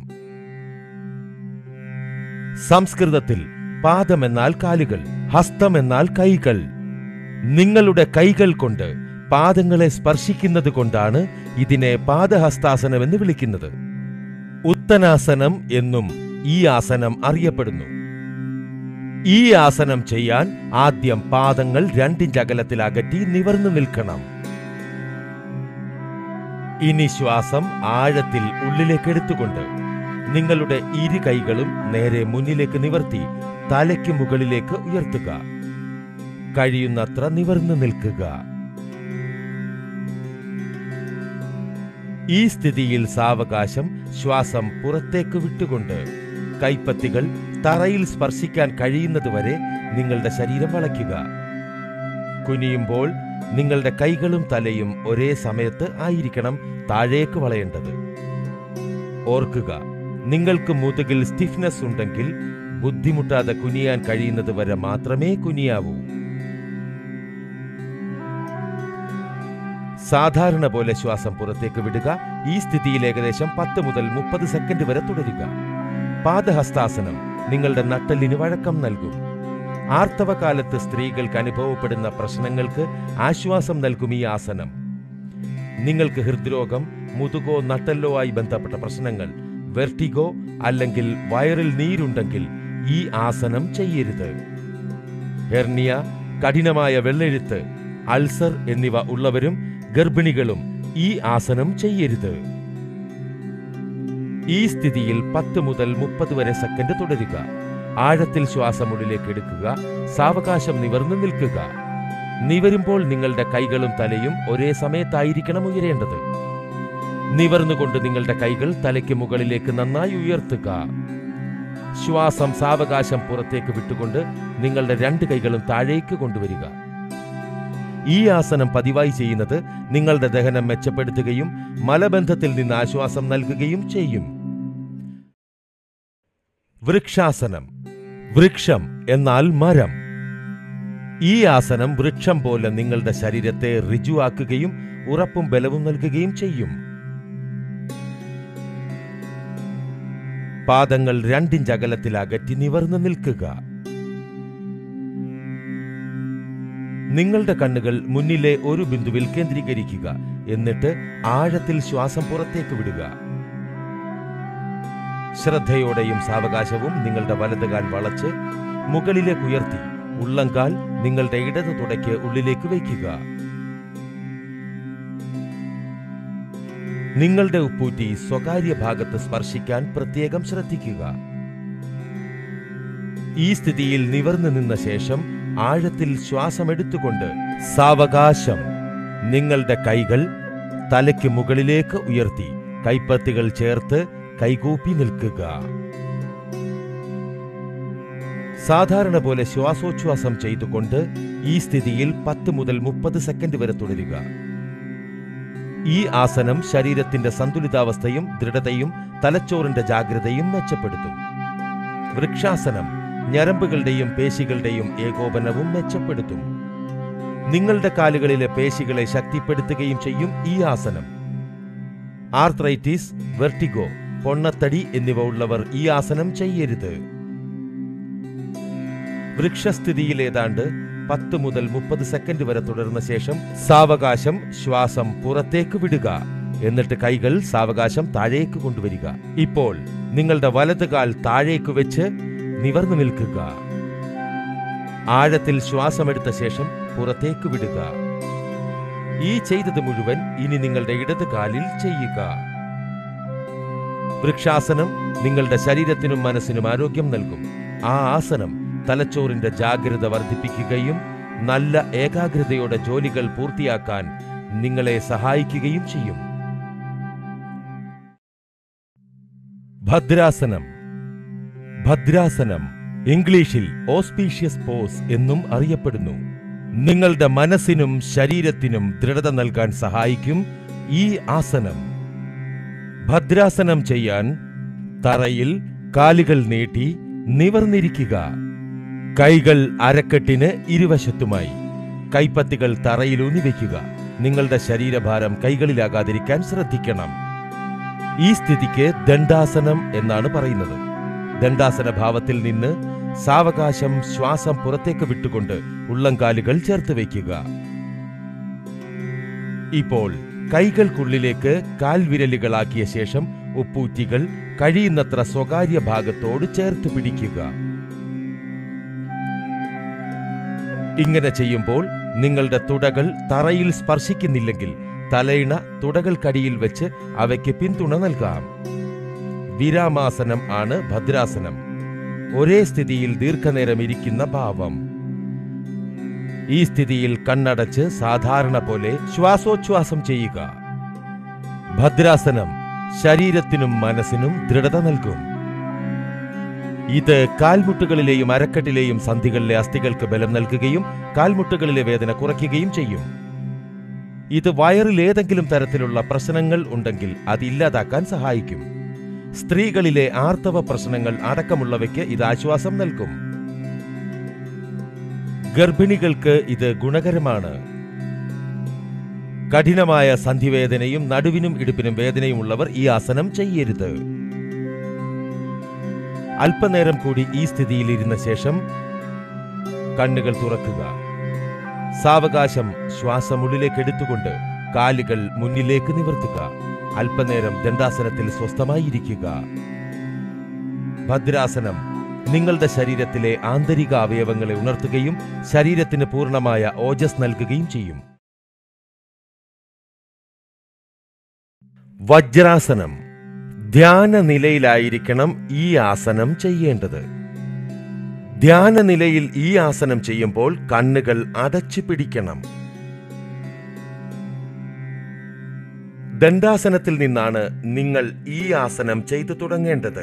[SPEAKER 1] സംസ്കൃതത്തിൽ പാദമെന്നാൽ കാലുകൾ ഹസ്തമെന്നാൽ കൈകൾ നിങ്ങളുടെ കൈകൾ കൊണ്ട് പാദങ്ങളെ സ്പർശിക്കുന്നത് കൊണ്ടാണ് ഇതിനെ പാദഹസ്താസനം എന്ന് വിളിക്കുന്നത് ഉത്തനാസനം എന്നും ഈ ആസനം അറിയപ്പെടുന്നു ഈ ആസനം ചെയ്യാൻ ആദ്യം പാദങ്ങൾ രണ്ടിഞ്ച് അകലത്തിൽ അകറ്റി നിവർന്നു നിൽക്കണം ഇനി ശ്വാസം ആഴത്തിൽ ഉള്ളിലേക്ക് എടുത്തുകൊണ്ട് നിങ്ങളുടെ ഇരു കൈകളും നേരെ മുന്നിലേക്ക് നിവർത്തി തലയ്ക്ക് മുകളിലേക്ക് ഉയർത്തുക കഴിയുന്നത്ര നിവർന്നു നിൽക്കുക ഈ സ്ഥിതിയിൽ സാവകാശം ശ്വാസം പുറത്തേക്ക് വിട്ടുകൊണ്ട് കൈപ്പത്തികൾ തറയിൽ സ്പർശിക്കാൻ കഴിയുന്നതുവരെ നിങ്ങളുടെ ശരീരം വളയ്ക്കുക കുനിയുമ്പോൾ നിങ്ങളുടെ കൈകളും തലയും ഒരേ സമയത്ത് ആയിരിക്കണം താഴേക്ക് വളയേണ്ടത് ഓർക്കുക നിങ്ങൾക്ക് മുതുകിൽ സ്റ്റിഫ്നെസ് ഉണ്ടെങ്കിൽ ബുദ്ധിമുട്ടാതെ കുനിയാൻ കഴിയുന്നത് വരെ മാത്രമേ കുനിയാവൂ സാധാരണ പോലെ ശ്വാസം പുറത്തേക്ക് വിടുക ഈ സ്ഥിതിയിൽ ഏകദേശം പത്ത് മുതൽ മുപ്പത് സെക്കൻഡ് വരെ തുടരുക പാദഹസ്താസനം നിങ്ങളുടെ നട്ടലിന് വഴക്കം നൽകും ആർത്തവകാലത്ത് സ്ത്രീകൾക്ക് അനുഭവപ്പെടുന്ന പ്രശ്നങ്ങൾക്ക് ആശ്വാസം നൽകും ഈ ആസനം നിങ്ങൾക്ക് ഹൃദ്രോഗം മുതുകോ നട്ടല്ലോ ആയി ബന്ധപ്പെട്ട പ്രശ്നങ്ങൾ വെർട്ടിഗോ അല്ലെങ്കിൽ വയറിൽ നീരുണ്ടെങ്കിൽ ഈ ആസനം ചെയ്യരുത് ഹെർണിയ കഠിനമായ വെള്ളെഴുത്ത് അൾസർ എന്നിവ ഉള്ളവരും ഗർഭിണികളും ഈ ആസനം ചെയ്യരുത് ഈ സ്ഥിതിയിൽ പത്ത് മുതൽ മുപ്പത് വരെ സെക്കൻഡ് തുടരുക ആഴത്തിൽ ശ്വാസം ഉള്ളിലേക്ക് എടുക്കുക സാവകാശം നിവർന്നു നിൽക്കുക നിവരുമ്പോൾ നിങ്ങളുടെ കൈകളും തലയും ഒരേ സമയത്തായിരിക്കണം ഉയരേണ്ടത് നിവർന്നുകൊണ്ട് നിങ്ങളുടെ കൈകൾ തലയ്ക്ക് മുകളിലേക്ക് നന്നായി ഉയർത്തുക ശ്വാസം സാവകാശം പുറത്തേക്ക് വിട്ടുകൊണ്ട് നിങ്ങളുടെ രണ്ട് കൈകളും താഴേക്ക് കൊണ്ടുവരിക ഈ ആസനം പതിവായി ചെയ്യുന്നത് നിങ്ങളുടെ ദഹനം മെച്ചപ്പെടുത്തുകയും മലബന്ധത്തിൽ നിന്ന് ആശ്വാസം നൽകുകയും ചെയ്യും വൃക്ഷാസനം വൃക്ഷം എന്നാൽ മരം ഈ ആസനം വൃക്ഷം പോലെ നിങ്ങളുടെ ശരീരത്തെ ഋജുവാക്കുകയും ഉറപ്പും ബലവും നൽകുകയും ചെയ്യും പാദങ്ങൾ രണ്ടിഞ്ച് അകലത്തിൽ അകറ്റി നിവർന്നു നിൽക്കുക നിങ്ങളുടെ കണ്ണുകൾ മുന്നിലെ ഒരു ബിന്ദുവിൽ കേന്ദ്രീകരിക്കുക എന്നിട്ട് ആഴത്തിൽ ശ്വാസം പുറത്തേക്ക് വിടുക ശ്രദ്ധയോടെയും സാവകാശവും നിങ്ങളുടെ വലതുകാൽ വളച്ച് മുകളിലേക്ക് ഉയർത്തി ഉള്ളങ്കാൽ നിങ്ങളുടെ ഇടത് തുടയ്ക്ക് ഉള്ളിലേക്ക് വയ്ക്കുക നിങ്ങളുടെ ഉപ്പൂറ്റി സ്വകാര്യ ഭാഗത്ത് സ്പർശിക്കാൻ പ്രത്യേകം ശ്രദ്ധിക്കുക ഈ സ്ഥിതിയിൽ നിവർന്നു നിന്ന ശേഷം ആഴത്തിൽ ശ്വാസമെടുത്തുകൊണ്ട് സാവകാശം നിങ്ങളുടെ കൈകൾ തലയ്ക്ക് മുകളിലേക്ക് ഉയർത്തി കൈപ്പത്തികൾ ചേർത്ത് കൈകൂപ്പി നിൽക്കുക സാധാരണ പോലെ ശ്വാസോച്ഛ്വാസം ചെയ്തുകൊണ്ട് ഈ സ്ഥിതിയിൽ പത്ത് മുതൽ മുപ്പത് സെക്കൻഡ് വരെ തുടരുക ഈ ആസനം ശരീരത്തിന്റെ സന്തുലിതാവസ്ഥയും ദൃഢതയും തലച്ചോറിന്റെ ജാഗ്രതയും മെച്ചപ്പെടുത്തും വൃക്ഷാസനം ഞരമ്പുകളുടെയും പേശികളുടെയും ഏകോപനവും മെച്ചപ്പെടുത്തും നിങ്ങളുടെ കാലുകളിലെ പേശികളെ ശക്തിപ്പെടുത്തുകയും ചെയ്യും ഈ ആസനം ആർത്രൈറ്റിസ് വെർട്ടിഗോ പൊണ്ണത്തടി എന്നിവ ഉള്ളവർ ഈ ആസനം ചെയ്യരുത് വൃക്ഷസ്ഥിതിയിൽ ഏതാണ്ട് പത്ത് മുതൽ മുപ്പത് സെക്കൻഡ് വരെ തുടർന്ന ശേഷം സാവകാശം ശ്വാസം പുറത്തേക്ക് വിടുക എന്നിട്ട് കൈകൾ സാവകാശം താഴേക്ക് കൊണ്ടുവരിക ഇപ്പോൾ നിങ്ങളുടെ വലത് കാൽ താഴേക്ക് വെച്ച് നിവർന്നു നിൽക്കുക ആഴത്തിൽ ശ്വാസമെടുത്ത ശേഷം പുറത്തേക്ക് വിടുക ഈ ചെയ്തത് മുഴുവൻ ഇനി നിങ്ങളുടെ ഇടത് കാലിൽ ചെയ്യുക വൃക്ഷാസനം നിങ്ങളുടെ ശരീരത്തിനും മനസ്സിനും ആരോഗ്യം നൽകും ആ ആസനം തലച്ചോറിന്റെ ജാഗ്രത വർദ്ധിപ്പിക്കുകയും നല്ല ഏകാഗ്രതയോടെ ജോലികൾ പൂർത്തിയാക്കാൻ നിങ്ങളെ സഹായിക്കുകയും ചെയ്യും ഭദ്രാസനം ഭദ്രാസനം ഇംഗ്ലീഷിൽ ഓസ്പീഷ്യസ് പോസ് എന്നും അറിയപ്പെടുന്നു നിങ്ങളുടെ മനസ്സിനും ശരീരത്തിനും ദൃഢത നൽകാൻ സഹായിക്കും ഈ ആസനം ഭദ്രാസനം ചെയ്യാൻ തറയിൽ കാലുകൾ നീട്ടി നിവർന്നിരിക്കുക കൈകൾ അരക്കെട്ടിന് ഇരുവശത്തുമായി കൈപ്പത്തികൾ തറയിലൂന്നി വയ്ക്കുക നിങ്ങളുടെ ശരീരഭാരം കൈകളിലാകാതിരിക്കാൻ ശ്രദ്ധിക്കണം ഈ സ്ഥിതിക്ക് ദണ്ഡാസനം എന്നാണ് പറയുന്നത് ദണ്ഡാസന ഭാവത്തിൽ നിന്ന് സാവകാശം ശ്വാസം പുറത്തേക്ക് വിട്ടുകൊണ്ട് ഉള്ളംകാലുകൾ ചേർത്ത് വയ്ക്കുക ഇപ്പോൾ കൈകൾക്കുള്ളിലേക്ക് കാൽവിരലുകളാക്കിയ ശേഷം ഉപ്പൂറ്റികൾ കഴിയുന്നത്ര സ്വകാര്യ ഭാഗത്തോട് ചേർത്ത് പിടിക്കുക ഇങ്ങനെ ചെയ്യുമ്പോൾ നിങ്ങളുടെ തുടകൾ തറയിൽ സ്പർശിക്കുന്നില്ലെങ്കിൽ തലയിണ തുടകൾക്കടിയിൽ വെച്ച് അവയ്ക്ക് പിന്തുണ നൽകാം വിരാമാസനം ആണ് ഭദ്രാസനം ഒരേ സ്ഥിതിയിൽ ദീർഘനേരം ഇരിക്കുന്ന ഭാവം ഈ സ്ഥിതിയിൽ കണ്ണടച്ച് സാധാരണ പോലെ ശ്വാസോച്ഛ്വാസം ചെയ്യുക ഭദ്രാസനം ശരീരത്തിനും മനസ്സിനും ദൃഢത നൽകും ഇത് കാൽമുട്ടുകളിലെയും അരക്കെട്ടിലെയും സന്ധികളിലെ അസ്ഥികൾക്ക് ബലം നൽകുകയും കാൽമുട്ടുകളിലെ വേദന കുറയ്ക്കുകയും ചെയ്യും ഇത് വയറിൽ ഏതെങ്കിലും തരത്തിലുള്ള പ്രശ്നങ്ങൾ ഉണ്ടെങ്കിൽ അത് ഇല്ലാതാക്കാൻ സഹായിക്കും സ്ത്രീകളിലെ ആർത്തവ പ്രശ്നങ്ങൾ അടക്കമുള്ളവയ്ക്ക് ഇത് ആശ്വാസം നൽകും ഗർഭിണികൾക്ക് ഇത് ഗുണകരമാണ് കഠിനമായ സന്ധിവേദനയും നടുവിനും ഇടുപ്പിനും വേദനയും ഉള്ളവർ ഈ ആസനം ചെയ്യരുത് അല്പനേരം കൂടി ഈ സ്ഥിതിയിൽ ഇരുന്ന ശേഷം കണ്ണുകൾ തുറക്കുക സാവകാശം ശ്വാസം ഉള്ളിലേക്ക് എടുത്തുകൊണ്ട് കാലുകൾ മുന്നിലേക്ക് നിവർത്തുക അല്പനേരം ദണ്ഡാസനത്തിൽ സ്വസ്ഥമായിരിക്കുക ഭദ്രാസനം നിങ്ങളുടെ ശരീരത്തിലെ ആന്തരിക അവയവങ്ങളെ ഉണർത്തുകയും ശരീരത്തിന് പൂർണ്ണമായ ഓജസ് നൽകുകയും ചെയ്യും വജ്രാസനം ധ്യാന നിലയിലായിരിക്കണം ഈ ആസനം ചെയ്യേണ്ടത് ധ്യാന നിലയിൽ ഈ ആസനം ചെയ്യുമ്പോൾ കണ്ണുകൾ അടച്ചു പിടിക്കണം ദണ്ഡാസനത്തിൽ നിന്നാണ് നിങ്ങൾ ഈ ആസനം ചെയ്തു തുടങ്ങേണ്ടത്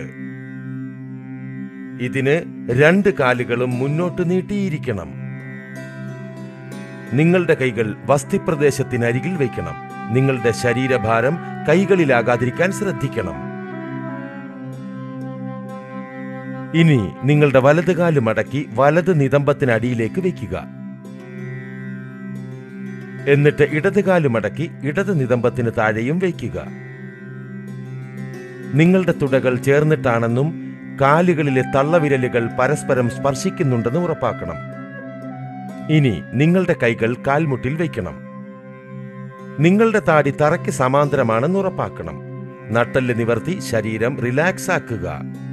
[SPEAKER 1] ഇതിന് രണ്ട് കാലുകളും മുന്നോട്ട് നീട്ടിയിരിക്കണം നിങ്ങളുടെ കൈകൾ വസ്തിപ്രദേശത്തിനരികിൽ വയ്ക്കണം നിങ്ങളുടെ ശരീരഭാരം കൈകളിലാകാതിരിക്കാൻ ശ്രദ്ധിക്കണം ഇനി നിങ്ങളുടെ വലതുകാല് മടക്കി വലത് നിതംബത്തിനടിയിലേക്ക് വെക്കുക എന്നിട്ട് ഇടതുകാല് മടക്കി ഇടത് നിതംബത്തിന് താഴെയും വയ്ക്കുക നിങ്ങളുടെ തുടകൾ ചേർന്നിട്ടാണെന്നും കാലുകളിലെ തള്ളവിരലുകൾ പരസ്പരം സ്പർശിക്കുന്നുണ്ടെന്ന് ഉറപ്പാക്കണം ഇനി നിങ്ങളുടെ കൈകൾ കാൽമുട്ടിൽ വയ്ക്കണം നിങ്ങളുടെ താടി തറയ്ക്ക് സമാന്തരമാണെന്ന് ഉറപ്പാക്കണം നട്ടല് നിവർത്തി ശരീരം റിലാക്സ് ആക്കുക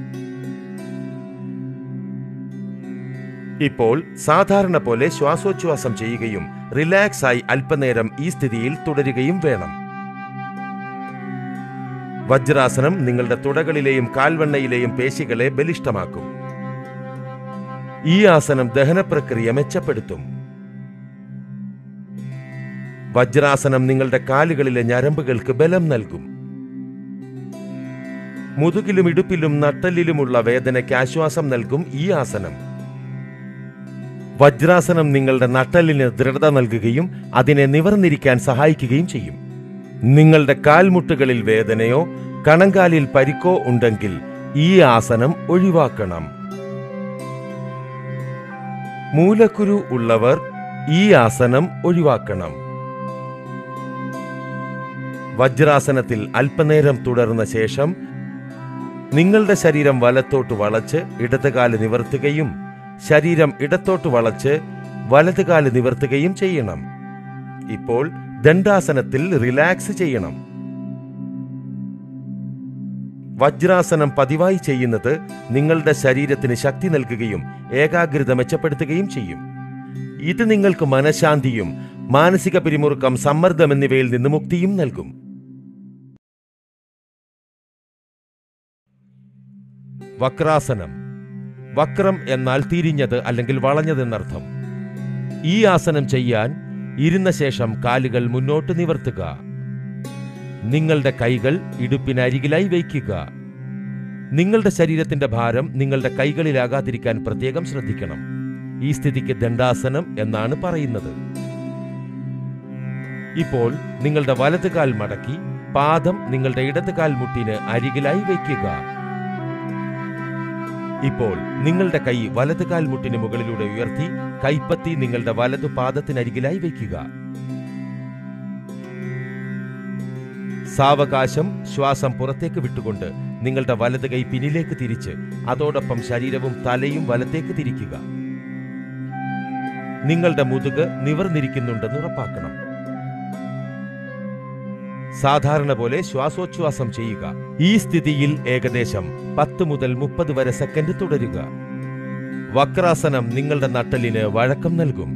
[SPEAKER 1] ഇപ്പോൾ സാധാരണ പോലെ ശ്വാസോച്ഛ്വാസം ചെയ്യുകയും റിലാക്സ് ആയി അല്പനേരം ഈ സ്ഥിതിയിൽ തുടരുകയും വേണം വജ്രാസനം നിങ്ങളുടെ തുടകളിലെയും കാൽവണ്ണയിലെയും പേശികളെ ബലിഷ്ഠമാക്കും ഈ ആസനം ദഹനപ്രക്രിയ മെച്ചപ്പെടുത്തും വജ്രാസനം നിങ്ങളുടെ കാലുകളിലെ ഞരമ്പുകൾക്ക് ബലം നൽകും മുതുകിലും ഇടുപ്പിലും നട്ടലിലുമുള്ള വേദനയ്ക്ക് ആശ്വാസം നൽകും ഈ ആസനം വജ്രാസനം നിങ്ങളുടെ നട്ടലിന് ദൃഢത നൽകുകയും അതിനെ നിവർന്നിരിക്കാൻ സഹായിക്കുകയും ചെയ്യും നിങ്ങളുടെ കാൽമുട്ടുകളിൽ വേദനയോ കണങ്കാലിൽ പരിക്കോ ഉണ്ടെങ്കിൽ ഈ ആസനം ഒഴിവാക്കണം മൂലക്കുരു ഉള്ളവർ ഈ ആസനം ഒഴിവാക്കണം വജ്രാസനത്തിൽ അല്പനേരം തുടർന്ന ശേഷം നിങ്ങളുടെ ശരീരം വലത്തോട്ട് വളച്ച് ഇടതുകാല് നിവർത്തുകയും ശരീരം ഇടത്തോട്ട് വളച്ച് വലതുകാല് നിവർത്തുകയും ചെയ്യണം ഇപ്പോൾ ദണ്ഡാസനത്തിൽ റിലാക്സ് ചെയ്യണം വജ്രാസനം പതിവായി ചെയ്യുന്നത് നിങ്ങളുടെ ശരീരത്തിന് ശക്തി നൽകുകയും ഏകാഗ്രത മെച്ചപ്പെടുത്തുകയും ചെയ്യും ഇത് നിങ്ങൾക്ക് മനഃശാന്തിയും മാനസിക പിരിമുറുക്കം സമ്മർദ്ദം എന്നിവയിൽ നിന്ന് മുക്തിയും നൽകും വക്രാസനം വക്രം എന്നാൽ തിരിഞ്ഞത് അല്ലെങ്കിൽ വളഞ്ഞതെന്നർത്ഥം ഈ ആസനം ചെയ്യാൻ ഇരുന്ന ശേഷം കാലുകൾ മുന്നോട്ട് നിവർത്തുക നിങ്ങളുടെ കൈകൾ ഇടുപ്പിനരികിലായി വയ്ക്കുക നിങ്ങളുടെ ശരീരത്തിന്റെ ഭാരം നിങ്ങളുടെ കൈകളിലാകാതിരിക്കാൻ പ്രത്യേകം ശ്രദ്ധിക്കണം ഈ സ്ഥിതിക്ക് ദണ്ഡാസനം എന്നാണ് പറയുന്നത് ഇപ്പോൾ നിങ്ങളുടെ വലതുകാൽ മടക്കി പാദം നിങ്ങളുടെ ഇടതുകാൽ മുട്ടിന് അരികിലായി വയ്ക്കുക ഇപ്പോൾ നിങ്ങളുടെ കൈ വലതുകാൽ മുട്ടിന് മുകളിലൂടെ ഉയർത്തി കൈപ്പത്തി നിങ്ങളുടെ വലതു പാദത്തിനരികിലായി വയ്ക്കുക സാവകാശം ശ്വാസം പുറത്തേക്ക് വിട്ടുകൊണ്ട് നിങ്ങളുടെ വലത് കൈ പിന്നിലേക്ക് തിരിച്ച് അതോടൊപ്പം ശരീരവും തലയും വലത്തേക്ക് തിരിക്കുക നിങ്ങളുടെ മുതുക് നിവർന്നിരിക്കുന്നുണ്ടെന്ന് ഉറപ്പാക്കണം സാധാരണ പോലെ ശ്വാസോച്ഛ്വാസം ചെയ്യുക ഈ സ്ഥിതിയിൽ ഏകദേശം പത്ത് മുതൽ മുപ്പത് വരെ സെക്കൻഡ് തുടരുക വക്രാസനം നിങ്ങളുടെ നട്ടലിന് വഴക്കം നൽകും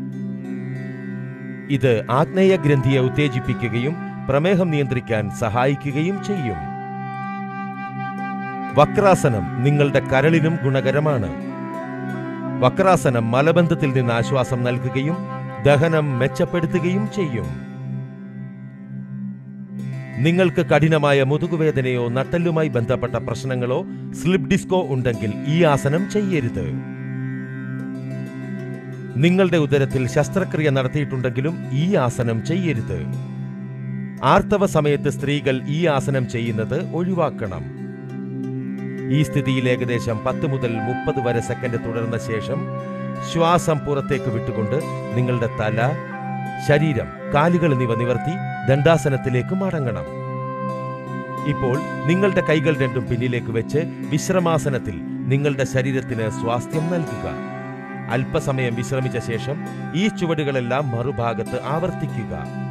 [SPEAKER 1] ഇത് ആഗ്നേയ ഗ്രന്ഥിയെ ഉത്തേജിപ്പിക്കുകയും പ്രമേഹം നിയന്ത്രിക്കാൻ സഹായിക്കുകയും ചെയ്യും വക്രാസനം നിങ്ങളുടെ കരളിനും ഗുണകരമാണ് വക്രാസനം മലബന്ധത്തിൽ നിന്ന് ആശ്വാസം നൽകുകയും ദഹനം മെച്ചപ്പെടുത്തുകയും ചെയ്യും നിങ്ങൾക്ക് കഠിനമായ മുതുകുവേദനയോ നട്ടലുമായി ബന്ധപ്പെട്ട പ്രശ്നങ്ങളോ സ്ലിപ്പ് ഡിസ്കോ ഉണ്ടെങ്കിൽ ഈ ആസനം ചെയ്യരുത് നിങ്ങളുടെ ഉദരത്തിൽ ശസ്ത്രക്രിയ നടത്തിയിട്ടുണ്ടെങ്കിലും ഈ ആസനം ചെയ്യരുത് ആർത്തവ സമയത്ത് സ്ത്രീകൾ ഈ ആസനം ചെയ്യുന്നത് ഒഴിവാക്കണം ഈ സ്ഥിതിയിൽ ഏകദേശം പത്ത് മുതൽ മുപ്പത് വരെ സെക്കൻഡ് തുടർന്ന ശേഷം ശ്വാസം പുറത്തേക്ക് വിട്ടുകൊണ്ട് നിങ്ങളുടെ തല ശരീരം കാലുകൾ എന്നിവ നിവർത്തി ദണ്ഡാസനത്തിലേക്ക് മടങ്ങണം ഇപ്പോൾ നിങ്ങളുടെ കൈകൾ രണ്ടും പിന്നിലേക്ക് വെച്ച് വിശ്രമാസനത്തിൽ നിങ്ങളുടെ ശരീരത്തിന് സ്വാസ്ഥ്യം നൽകുക അല്പസമയം വിശ്രമിച്ച ശേഷം ഈ ചുവടുകളെല്ലാം മറുഭാഗത്ത് ആവർത്തിക്കുക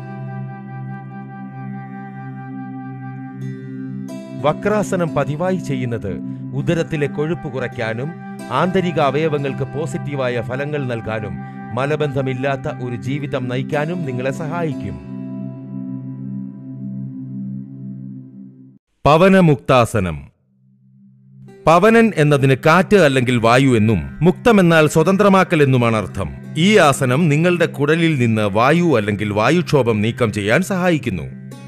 [SPEAKER 1] വക്രാസനം പതിവായി ചെയ്യുന്നത് ഉദരത്തിലെ കൊഴുപ്പ് കുറയ്ക്കാനും ആന്തരിക അവയവങ്ങൾക്ക് പോസിറ്റീവായ ഫലങ്ങൾ നൽകാനും മലബന്ധമില്ലാത്ത ഒരു ജീവിതം നയിക്കാനും നിങ്ങളെ സഹായിക്കും പവനമുക്താസനം പവനൻ എന്നതിന് കാറ്റ് അല്ലെങ്കിൽ വായു എന്നും മുക്തമെന്നാൽ സ്വതന്ത്രമാക്കൽ എന്നുമാണ് അർത്ഥം ഈ ആസനം നിങ്ങളുടെ കുടലിൽ നിന്ന് വായു അല്ലെങ്കിൽ വായുക്ഷോഭം നീക്കം ചെയ്യാൻ സഹായിക്കുന്നു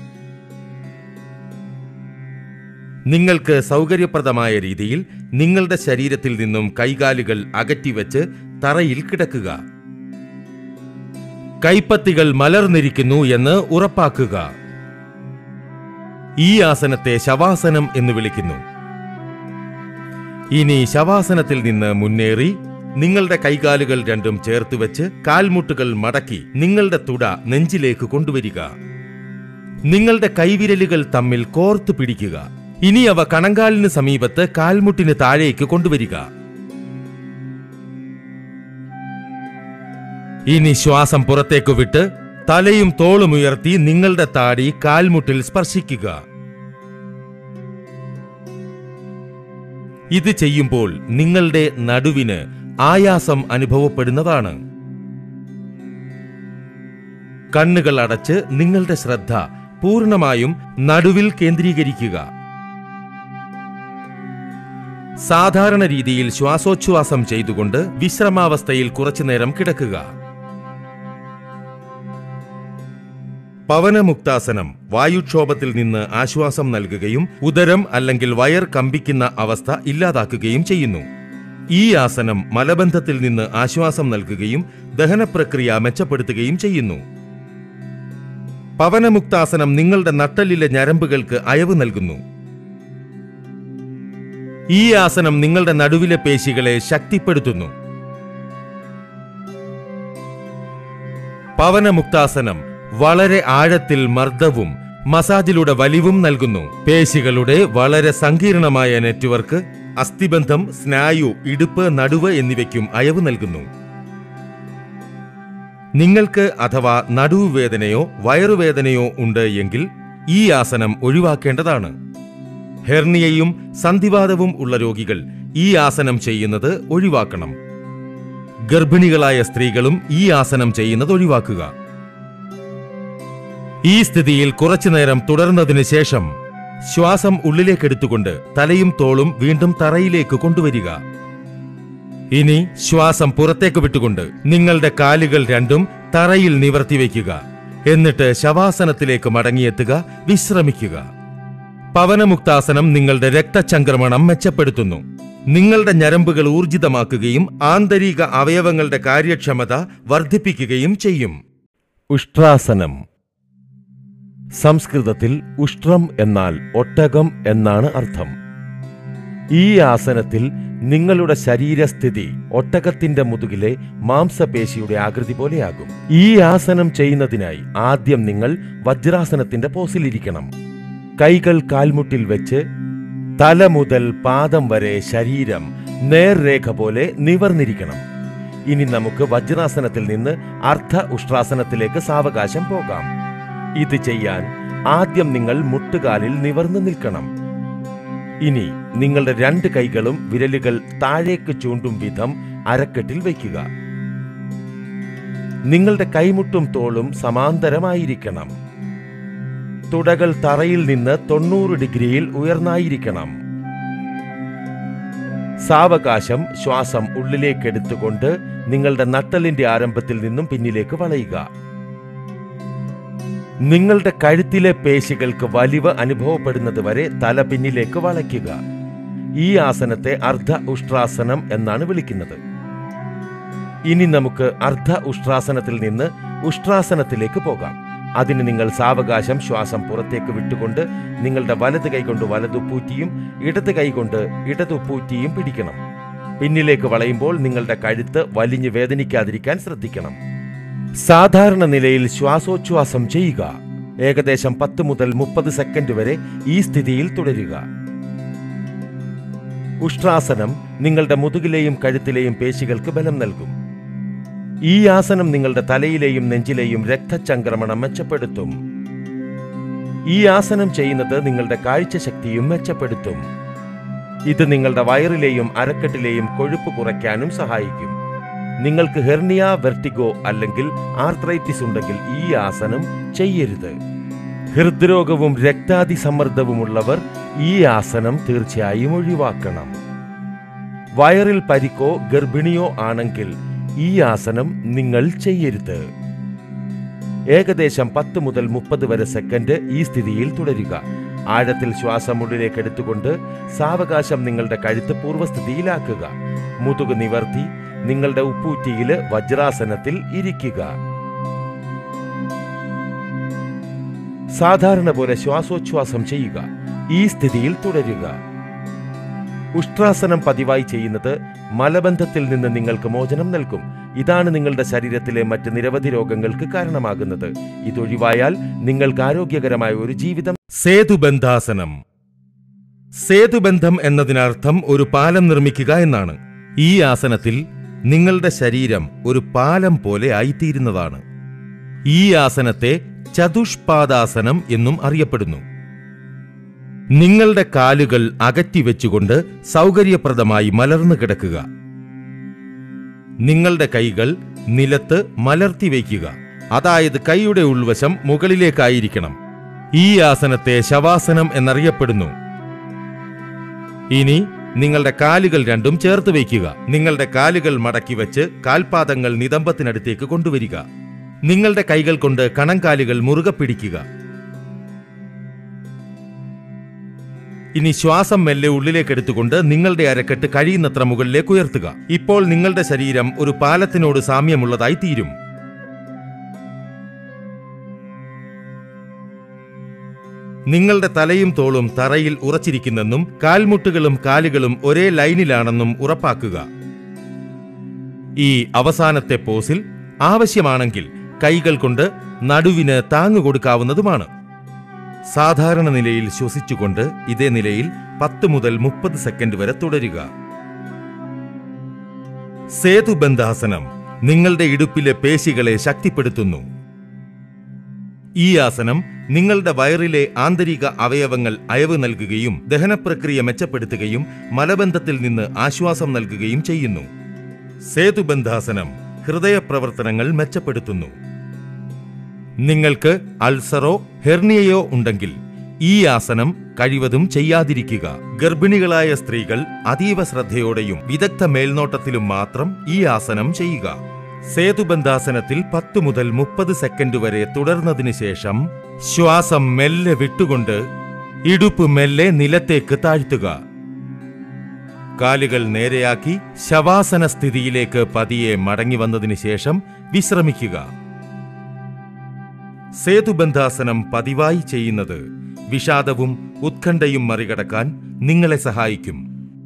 [SPEAKER 1] നിങ്ങൾക്ക് സൗകര്യപ്രദമായ രീതിയിൽ നിങ്ങളുടെ ശരീരത്തിൽ നിന്നും കൈകാലുകൾ അകറ്റിവെച്ച് തറയിൽ കിടക്കുക കൈപ്പത്തികൾ മലർന്നിരിക്കുന്നു എന്ന് ഉറപ്പാക്കുക ഈ ആസനത്തെ ശവാസനം എന്ന് വിളിക്കുന്നു ഇനി ശവാസനത്തിൽ നിന്ന് മുന്നേറി നിങ്ങളുടെ കൈകാലുകൾ രണ്ടും ചേർത്ത് വെച്ച് കാൽമുട്ടുകൾ മടക്കി നിങ്ങളുടെ തുട നെഞ്ചിലേക്ക് കൊണ്ടുവരിക നിങ്ങളുടെ കൈവിരലുകൾ തമ്മിൽ കോർത്തു പിടിക്കുക ഇനി അവ കണങ്കാലിന് സമീപത്ത് കാൽമുട്ടിന് താഴേക്ക് കൊണ്ടുവരിക ഇനി ശ്വാസം പുറത്തേക്ക് വിട്ട് തലയും തോളും ഉയർത്തി നിങ്ങളുടെ താടി കാൽമുട്ടിൽ സ്പർശിക്കുക ഇത് ചെയ്യുമ്പോൾ നിങ്ങളുടെ നടുവിന് ആയാസം അനുഭവപ്പെടുന്നതാണ് കണ്ണുകൾ അടച്ച് നിങ്ങളുടെ ശ്രദ്ധ പൂർണ്ണമായും നടുവിൽ കേന്ദ്രീകരിക്കുക സാധാരണ രീതിയിൽ ശ്വാസോച്ഛ്വാസം ചെയ്തുകൊണ്ട് വിശ്രമാവസ്ഥയിൽ കുറച്ചുനേരം കിടക്കുക പവനമുക്താസനം വായുക്ഷോഭത്തിൽ നിന്ന് ആശ്വാസം നൽകുകയും ഉദരം അല്ലെങ്കിൽ വയർ കമ്പിക്കുന്ന അവസ്ഥ ഇല്ലാതാക്കുകയും ചെയ്യുന്നു ഈ ആസനം മലബന്ധത്തിൽ നിന്ന് ആശ്വാസം നൽകുകയും ദഹനപ്രക്രിയ മെച്ചപ്പെടുത്തുകയും ചെയ്യുന്നു പവനമുക്താസനം നിങ്ങളുടെ നട്ടലിലെ ഞരമ്പുകൾക്ക് അയവ് നൽകുന്നു ഈ ആസനം നിങ്ങളുടെ നടുവിലെ പേശികളെ ശക്തിപ്പെടുത്തുന്നു പവനമുക്താസനം വളരെ ആഴത്തിൽ മർദ്ദവും മസാജിലൂടെ വലിവും നൽകുന്നു പേശികളുടെ വളരെ സങ്കീർണമായ നെറ്റ്വർക്ക് അസ്ഥിബന്ധം സ്നായു ഇടുപ്പ് നടുവ് എന്നിവയ്ക്കും അയവ് നൽകുന്നു നിങ്ങൾക്ക് അഥവാ നടുവുവേദനയോ വയറുവേദനയോ ഉണ്ട് എങ്കിൽ ഈ ആസനം ഒഴിവാക്കേണ്ടതാണ് ഹെർണിയയും സന്ധിവാതവും ഉള്ള രോഗികൾ ഈ ആസനം ചെയ്യുന്നത് ഒഴിവാക്കണം ഗർഭിണികളായ സ്ത്രീകളും ഈ ആസനം ചെയ്യുന്നത് ഒഴിവാക്കുക ഈ സ്ഥിതിയിൽ കുറച്ചുനേരം തുടർന്നതിന് ശേഷം ശ്വാസം ഉള്ളിലേക്കെടുത്തുകൊണ്ട് തലയും തോളും വീണ്ടും തറയിലേക്ക് കൊണ്ടുവരിക ഇനി ശ്വാസം പുറത്തേക്ക് വിട്ടുകൊണ്ട് നിങ്ങളുടെ കാലുകൾ രണ്ടും തറയിൽ നിവർത്തി വയ്ക്കുക എന്നിട്ട് ശവാസനത്തിലേക്ക് മടങ്ങിയെത്തുക വിശ്രമിക്കുക പവനമുക്താസനം നിങ്ങളുടെ രക്തചംക്രമണം മെച്ചപ്പെടുത്തുന്നു നിങ്ങളുടെ ഞരമ്പുകൾ ഊർജിതമാക്കുകയും ആന്തരിക അവയവങ്ങളുടെ കാര്യക്ഷമത വർദ്ധിപ്പിക്കുകയും ചെയ്യും ഉഷ്ട്രാസനം സംസ്കൃതത്തിൽ ഉഷ്ട്രം എന്നാൽ ഒട്ടകം എന്നാണ് അർത്ഥം ഈ ആസനത്തിൽ നിങ്ങളുടെ ശരീരസ്ഥിതി ഒട്ടകത്തിന്റെ മുതുകിലെ മാംസപേശിയുടെ ആകൃതി പോലെയാകും ഈ ആസനം ചെയ്യുന്നതിനായി ആദ്യം നിങ്ങൾ വജ്രാസനത്തിന്റെ പോസിലിരിക്കണം കൈകൾ കാൽമുട്ടിൽ വെച്ച് തല മുതൽ പാദം വരെ ശരീരം നേർരേഖ പോലെ നിവർന്നിരിക്കണം ഇനി നമുക്ക് വജ്രാസനത്തിൽ നിന്ന് അർദ്ധ ഉഷ്ട്രാസനത്തിലേക്ക് സാവകാശം പോകാം ഇത് ചെയ്യാൻ ആദ്യം നിങ്ങൾ മുട്ടുകാലിൽ നിവർന്നു നിൽക്കണം ഇനി നിങ്ങളുടെ രണ്ട് കൈകളും വിരലുകൾ താഴേക്ക് ചൂണ്ടും വിധം അരക്കെട്ടിൽ വയ്ക്കുക നിങ്ങളുടെ കൈമുട്ടും തോളും സമാന്തരമായിരിക്കണം തുടകൾ തറയിൽ നിന്ന് തൊണ്ണൂറ് ഡിഗ്രിയിൽ ഉയർന്നായിരിക്കണം സാവകാശം ശ്വാസം ഉള്ളിലേക്കെടുത്തുകൊണ്ട് നിങ്ങളുടെ നട്ടലിന്റെ ആരംഭത്തിൽ നിന്നും പിന്നിലേക്ക് വളയുക നിങ്ങളുടെ കഴുത്തിലെ പേശികൾക്ക് വലിവ് അനുഭവപ്പെടുന്നത് വരെ തല പിന്നിലേക്ക് വളയ്ക്കുക ഈ ആസനത്തെ അർദ്ധ ഉഷ്ട്രാസനം എന്നാണ് വിളിക്കുന്നത് ഇനി നമുക്ക് അർദ്ധ ഉഷ്ട്രാസനത്തിൽ നിന്ന് ഉഷ്ട്രാസനത്തിലേക്ക് പോകാം അതിന് നിങ്ങൾ സാവകാശം ശ്വാസം പുറത്തേക്ക് വിട്ടുകൊണ്ട് നിങ്ങളുടെ വലത് കൈകൊണ്ട് വലതു പൂറ്റിയും ഇടത് കൈകൊണ്ട് ഇടതു പൂറ്റിയും പിടിക്കണം പിന്നിലേക്ക് വളയുമ്പോൾ നിങ്ങളുടെ കഴുത്ത് വലിഞ്ഞു വേദനിക്കാതിരിക്കാൻ ശ്രദ്ധിക്കണം സാധാരണ നിലയിൽ ശ്വാസോച്ഛ്വാസം ചെയ്യുക ഏകദേശം പത്ത് മുതൽ മുപ്പത് സെക്കൻഡ് വരെ ഈ സ്ഥിതിയിൽ തുടരുക ഉഷ്ട്രാസനം നിങ്ങളുടെ മുതുകിലെയും കഴുത്തിലെയും പേശികൾക്ക് ബലം നൽകും ഈ ആസനം നിങ്ങളുടെ തലയിലെയും നെഞ്ചിലെയും രക്തചംക്രമണം മെച്ചപ്പെടുത്തും ഈ ആസനം ചെയ്യുന്നത് നിങ്ങളുടെ കാഴ്ചശക്തിയും മെച്ചപ്പെടുത്തും ഇത് നിങ്ങളുടെ വയറിലെയും അരക്കെട്ടിലെയും കൊഴുപ്പ് കുറയ്ക്കാനും സഹായിക്കും നിങ്ങൾക്ക് ഹെർണിയ വെർട്ടിഗോ അല്ലെങ്കിൽ ആർത്രൈറ്റിസ് ഉണ്ടെങ്കിൽ ഈ ആസനം ചെയ്യരുത് ഹൃദ്രോഗവും രക്താതിസമ്മർദ്ദവുമുള്ളവർ ഈ ആസനം തീർച്ചയായും ഒഴിവാക്കണം വയറിൽ പരിക്കോ ഗർഭിണിയോ ആണെങ്കിൽ ഈ ആസനം നിങ്ങൾ ചെയ്യരുത് ഏകദേശം പത്ത് മുതൽ മുപ്പത് വരെ സെക്കൻഡ് ഈ സ്ഥിതിയിൽ തുടരുക ആഴത്തിൽ ശ്വാസം ഉള്ളിലേക്ക് എടുത്തുകൊണ്ട് സാവകാശം നിങ്ങളുടെ കഴുത്ത് പൂർവ്വസ്ഥിതിയിലാക്കുക മുതുക് നിവർത്തി നിങ്ങളുടെ ഉപ്പൂറ്റിയില് വജ്രാസനത്തിൽ ഇരിക്കുക സാധാരണ പോലെ ശ്വാസോച്ഛ്വാസം ചെയ്യുക ഈ സ്ഥിതിയിൽ തുടരുക ഉഷ്ട്രാസനം പതിവായി ചെയ്യുന്നത് മലബന്ധത്തിൽ നിന്ന് നിങ്ങൾക്ക് മോചനം നൽകും ഇതാണ് നിങ്ങളുടെ ശരീരത്തിലെ മറ്റ് നിരവധി രോഗങ്ങൾക്ക് കാരണമാകുന്നത് ഇതൊഴിവായാൽ നിങ്ങൾക്ക് ആരോഗ്യകരമായ ഒരു ജീവിതം സേതുബന്ധാസനം സേതുബന്ധം എന്നതിനർത്ഥം ഒരു പാലം നിർമ്മിക്കുക എന്നാണ് ഈ ആസനത്തിൽ നിങ്ങളുടെ ശരീരം ഒരു പാലം പോലെ ആയിത്തീരുന്നതാണ് ഈ ആസനത്തെ ചതുഷ്പാദാസനം എന്നും അറിയപ്പെടുന്നു നിങ്ങളുടെ കാലുകൾ അകറ്റിവെച്ചുകൊണ്ട് സൗകര്യപ്രദമായി മലർന്നു കിടക്കുക നിങ്ങളുടെ കൈകൾ നിലത്ത് മലർത്തി വയ്ക്കുക അതായത് കൈയുടെ ഉൾവശം മുകളിലേക്കായിരിക്കണം ഈ ആസനത്തെ ശവാസനം എന്നറിയപ്പെടുന്നു ഇനി നിങ്ങളുടെ കാലുകൾ രണ്ടും ചേർത്ത് വയ്ക്കുക നിങ്ങളുടെ കാലുകൾ മടക്കി വെച്ച് കാൽപാദങ്ങൾ നിതംബത്തിനടുത്തേക്ക് കൊണ്ടുവരിക നിങ്ങളുടെ കൈകൾ കൊണ്ട് കണങ്കാലുകൾ മുറുകെ പിടിക്കുക ഇനി ശ്വാസം മെല്ലെ ഉള്ളിലേക്ക് എടുത്തുകൊണ്ട് നിങ്ങളുടെ അരക്കെട്ട് കഴിയുന്നത്ര മുകളിലേക്ക് ഉയർത്തുക ഇപ്പോൾ നിങ്ങളുടെ ശരീരം ഒരു പാലത്തിനോട് സാമ്യമുള്ളതായി തീരും നിങ്ങളുടെ തലയും തോളും തറയിൽ ഉറച്ചിരിക്കുന്നെന്നും കാൽമുട്ടുകളും കാലുകളും ഒരേ ലൈനിലാണെന്നും ഉറപ്പാക്കുക ഈ അവസാനത്തെ പോസിൽ ആവശ്യമാണെങ്കിൽ കൈകൾ കൊണ്ട് നടുവിന് താങ്ങു കൊടുക്കാവുന്നതുമാണ് സാധാരണ നിലയിൽ ശ്വസിച്ചുകൊണ്ട് ഇതേ നിലയിൽ പത്ത് മുതൽ മുപ്പത് സെക്കൻഡ് വരെ തുടരുക സേതുബന്ധാസനം നിങ്ങളുടെ ഇടുപ്പിലെ പേശികളെ ശക്തിപ്പെടുത്തുന്നു ഈ ആസനം നിങ്ങളുടെ വയറിലെ ആന്തരിക അവയവങ്ങൾ അയവ് നൽകുകയും ദഹനപ്രക്രിയ മെച്ചപ്പെടുത്തുകയും മലബന്ധത്തിൽ നിന്ന് ആശ്വാസം നൽകുകയും ചെയ്യുന്നു സേതുബന്ധാസനം ഹൃദയപ്രവർത്തനങ്ങൾ മെച്ചപ്പെടുത്തുന്നു നിങ്ങൾക്ക് അൾസറോ ഹെർണിയയോ ഉണ്ടെങ്കിൽ ഈ ആസനം കഴിവതും ചെയ്യാതിരിക്കുക ഗർഭിണികളായ സ്ത്രീകൾ അതീവ ശ്രദ്ധയോടെയും വിദഗ്ധ മേൽനോട്ടത്തിലും മാത്രം ഈ ആസനം ചെയ്യുക സേതുബന്ധാസനത്തിൽ പത്ത് മുതൽ മുപ്പത് സെക്കൻഡ് വരെ തുടർന്നതിന് ശേഷം ശ്വാസം മെല്ലെ വിട്ടുകൊണ്ട് ഇടുപ്പ് മെല്ലെ നിലത്തേക്ക് താഴ്ത്തുക കാലുകൾ നേരെയാക്കി ശവാസന സ്ഥിതിയിലേക്ക് പതിയെ മടങ്ങി വന്നതിന് ശേഷം വിശ്രമിക്കുക സേതുബന്ധാസനം പതിവായി ചെയ്യുന്നത് വിഷാദവും ഉത്കണ്ഠയും മറികടക്കാൻ നിങ്ങളെ സഹായിക്കും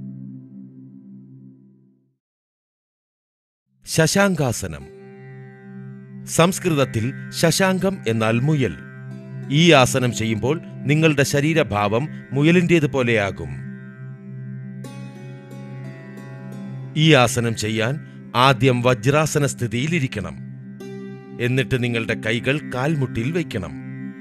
[SPEAKER 1] ശശാങ്കാസനം സംസ്കൃതത്തിൽ ശശാങ്കം എന്നാൽ മുയൽ ഈ ആസനം ചെയ്യുമ്പോൾ നിങ്ങളുടെ ശരീരഭാവം മുയലിൻ്റേതുപോലെയാകും ഈ ആസനം ചെയ്യാൻ ആദ്യം വജ്രാസന സ്ഥിതിയിലിരിക്കണം എന്നിട്ട് നിങ്ങളുടെ കൈകൾ കാൽമുട്ടിൽ വയ്ക്കണം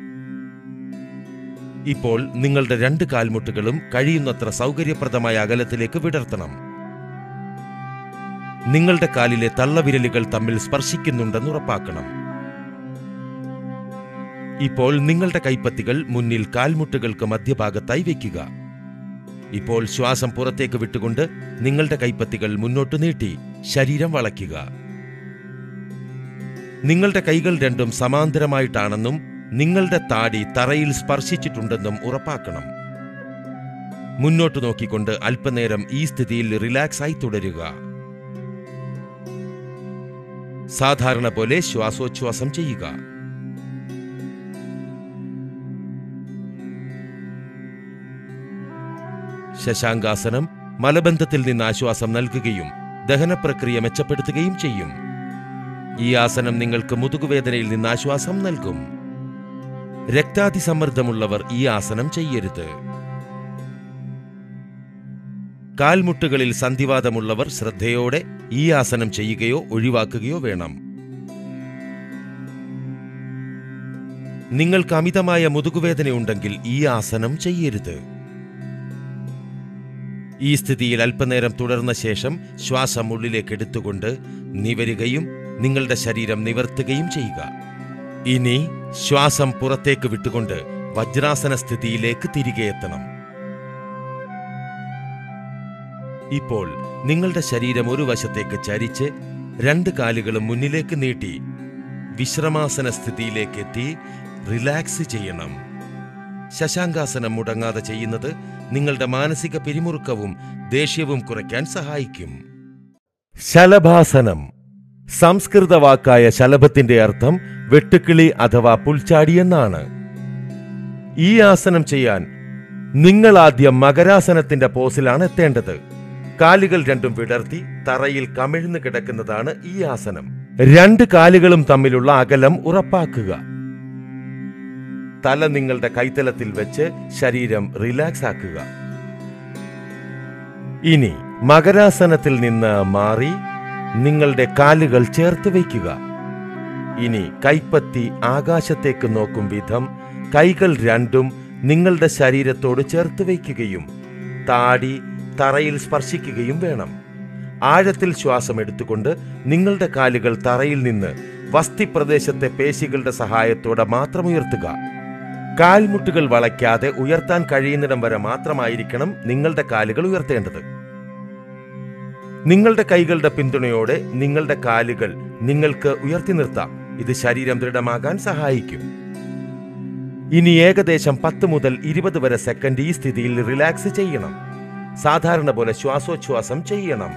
[SPEAKER 1] ഇപ്പോൾ നിങ്ങളുടെ രണ്ട് കാൽമുട്ടുകളും കഴിയുന്നത്ര സൗകര്യപ്രദമായ അകലത്തിലേക്ക് വിടർത്തണം നിങ്ങളുടെ കാലിലെ തള്ളവിരലുകൾ തമ്മിൽ സ്പർശിക്കുന്നുണ്ടെന്ന് ഉറപ്പാക്കണം ഇപ്പോൾ നിങ്ങളുടെ കൈപ്പത്തികൾ മുന്നിൽ കാൽമുട്ടുകൾക്ക് മധ്യഭാഗത്തായി വയ്ക്കുക ഇപ്പോൾ ശ്വാസം പുറത്തേക്ക് വിട്ടുകൊണ്ട് നിങ്ങളുടെ കൈപ്പത്തികൾ മുന്നോട്ട് നീട്ടി ശരീരം വളയ്ക്കുക നിങ്ങളുടെ കൈകൾ രണ്ടും സമാന്തരമായിട്ടാണെന്നും നിങ്ങളുടെ താടി തറയിൽ സ്പർശിച്ചിട്ടുണ്ടെന്നും ഉറപ്പാക്കണം മുന്നോട്ട് നോക്കിക്കൊണ്ട് അല്പനേരം ഈ സ്ഥിതിയിൽ റിലാക്സ് ആയി തുടരുക സാധാരണ പോലെ ശ്വാസോച്ഛ്വാസം ചെയ്യുക ശശാങ്കാസനം മലബന്ധത്തിൽ നിന്ന് ആശ്വാസം നൽകുകയും ദഹനപ്രക്രിയ മെച്ചപ്പെടുത്തുകയും ചെയ്യും ഈ ആസനം നിങ്ങൾക്ക് മുതുകുവേദനയിൽ നിന്ന് ആശ്വാസം നൽകും രക്താതിസമ്മർദ്ദമുള്ളവർ ഈ ആസനം ചെയ്യരുത് കാൽമുട്ടുകളിൽ സന്ധിവാതമുള്ളവർ ശ്രദ്ധയോടെ ഈ ആസനം ചെയ്യുകയോ ഒഴിവാക്കുകയോ വേണം നിങ്ങൾക്ക് അമിതമായ മുതുകുവേദനയുണ്ടെങ്കിൽ ഈ ആസനം ചെയ്യരുത് ഈ സ്ഥിതിയിൽ അല്പനേരം തുടർന്ന ശേഷം ശ്വാസം ഉള്ളിലേക്ക് എടുത്തുകൊണ്ട് നിവരുകയും നിങ്ങളുടെ ശരീരം നിവർത്തുകയും ചെയ്യുക ഇനി ശ്വാസം പുറത്തേക്ക് വിട്ടുകൊണ്ട് വജ്രാസന സ്ഥിതിയിലേക്ക് തിരികെ എത്തണം ഇപ്പോൾ നിങ്ങളുടെ ശരീരം ഒരു വശത്തേക്ക് ചരിച്ച് രണ്ട് കാലുകളും മുന്നിലേക്ക് നീട്ടി വിശ്രമാസന സ്ഥിതിയിലേക്ക് എത്തി റിലാക്സ് ചെയ്യണം ശശാങ്കാസനം മുടങ്ങാതെ ചെയ്യുന്നത് നിങ്ങളുടെ മാനസിക പിരിമുറുക്കവും ദേഷ്യവും കുറയ്ക്കാൻ സഹായിക്കും ശലഭാസനം സംസ്കൃത വാക്കായ ശലഭത്തിന്റെ അർത്ഥം വെട്ടുക്കിളി അഥവാ പുൽച്ചാടി എന്നാണ് ഈ ആസനം ചെയ്യാൻ നിങ്ങൾ ആദ്യം മകരാസനത്തിന്റെ പോസിലാണ് എത്തേണ്ടത് കാലുകൾ രണ്ടും വിടർത്തി തറയിൽ കമിഴ്ന്നു കിടക്കുന്നതാണ് ഈ ആസനം രണ്ട് കാലുകളും തമ്മിലുള്ള അകലം ഉറപ്പാക്കുക തല നിങ്ങളുടെ കൈത്തലത്തിൽ വെച്ച് ശരീരം റിലാക്സ് ആക്കുക ഇനി മകരാസനത്തിൽ നിന്ന് മാറി നിങ്ങളുടെ കാലുകൾ ചേർത്ത് വയ്ക്കുക ഇനി കൈപ്പത്തി ആകാശത്തേക്ക് നോക്കും വിധം കൈകൾ രണ്ടും നിങ്ങളുടെ ശരീരത്തോട് ചേർത്ത് വയ്ക്കുകയും താടി തറയിൽ സ്പർശിക്കുകയും വേണം ആഴത്തിൽ ശ്വാസം എടുത്തുകൊണ്ട് നിങ്ങളുടെ കാലുകൾ തറയിൽ നിന്ന് വസ്തിപ്രദേശത്തെ പേശികളുടെ സഹായത്തോടെ മാത്രം ഉയർത്തുക കാൽമുട്ടുകൾ വളയ്ക്കാതെ ഉയർത്താൻ കഴിയുന്നിടം വരെ മാത്രമായിരിക്കണം നിങ്ങളുടെ കാലുകൾ ഉയർത്തേണ്ടത് നിങ്ങളുടെ കൈകളുടെ പിന്തുണയോടെ നിങ്ങളുടെ കാലുകൾ നിങ്ങൾക്ക് ഉയർത്തി നിർത്താം ഇത് ശരീരം ദൃഢമാകാൻ സഹായിക്കും ഇനി ഏകദേശം പത്ത് മുതൽ ഇരുപത് വരെ സെക്കൻഡ് ഈ സ്ഥിതിയിൽ റിലാക്സ് ചെയ്യണം സാധാരണ പോലെ ശ്വാസോച്ഛ്വാസം ചെയ്യണം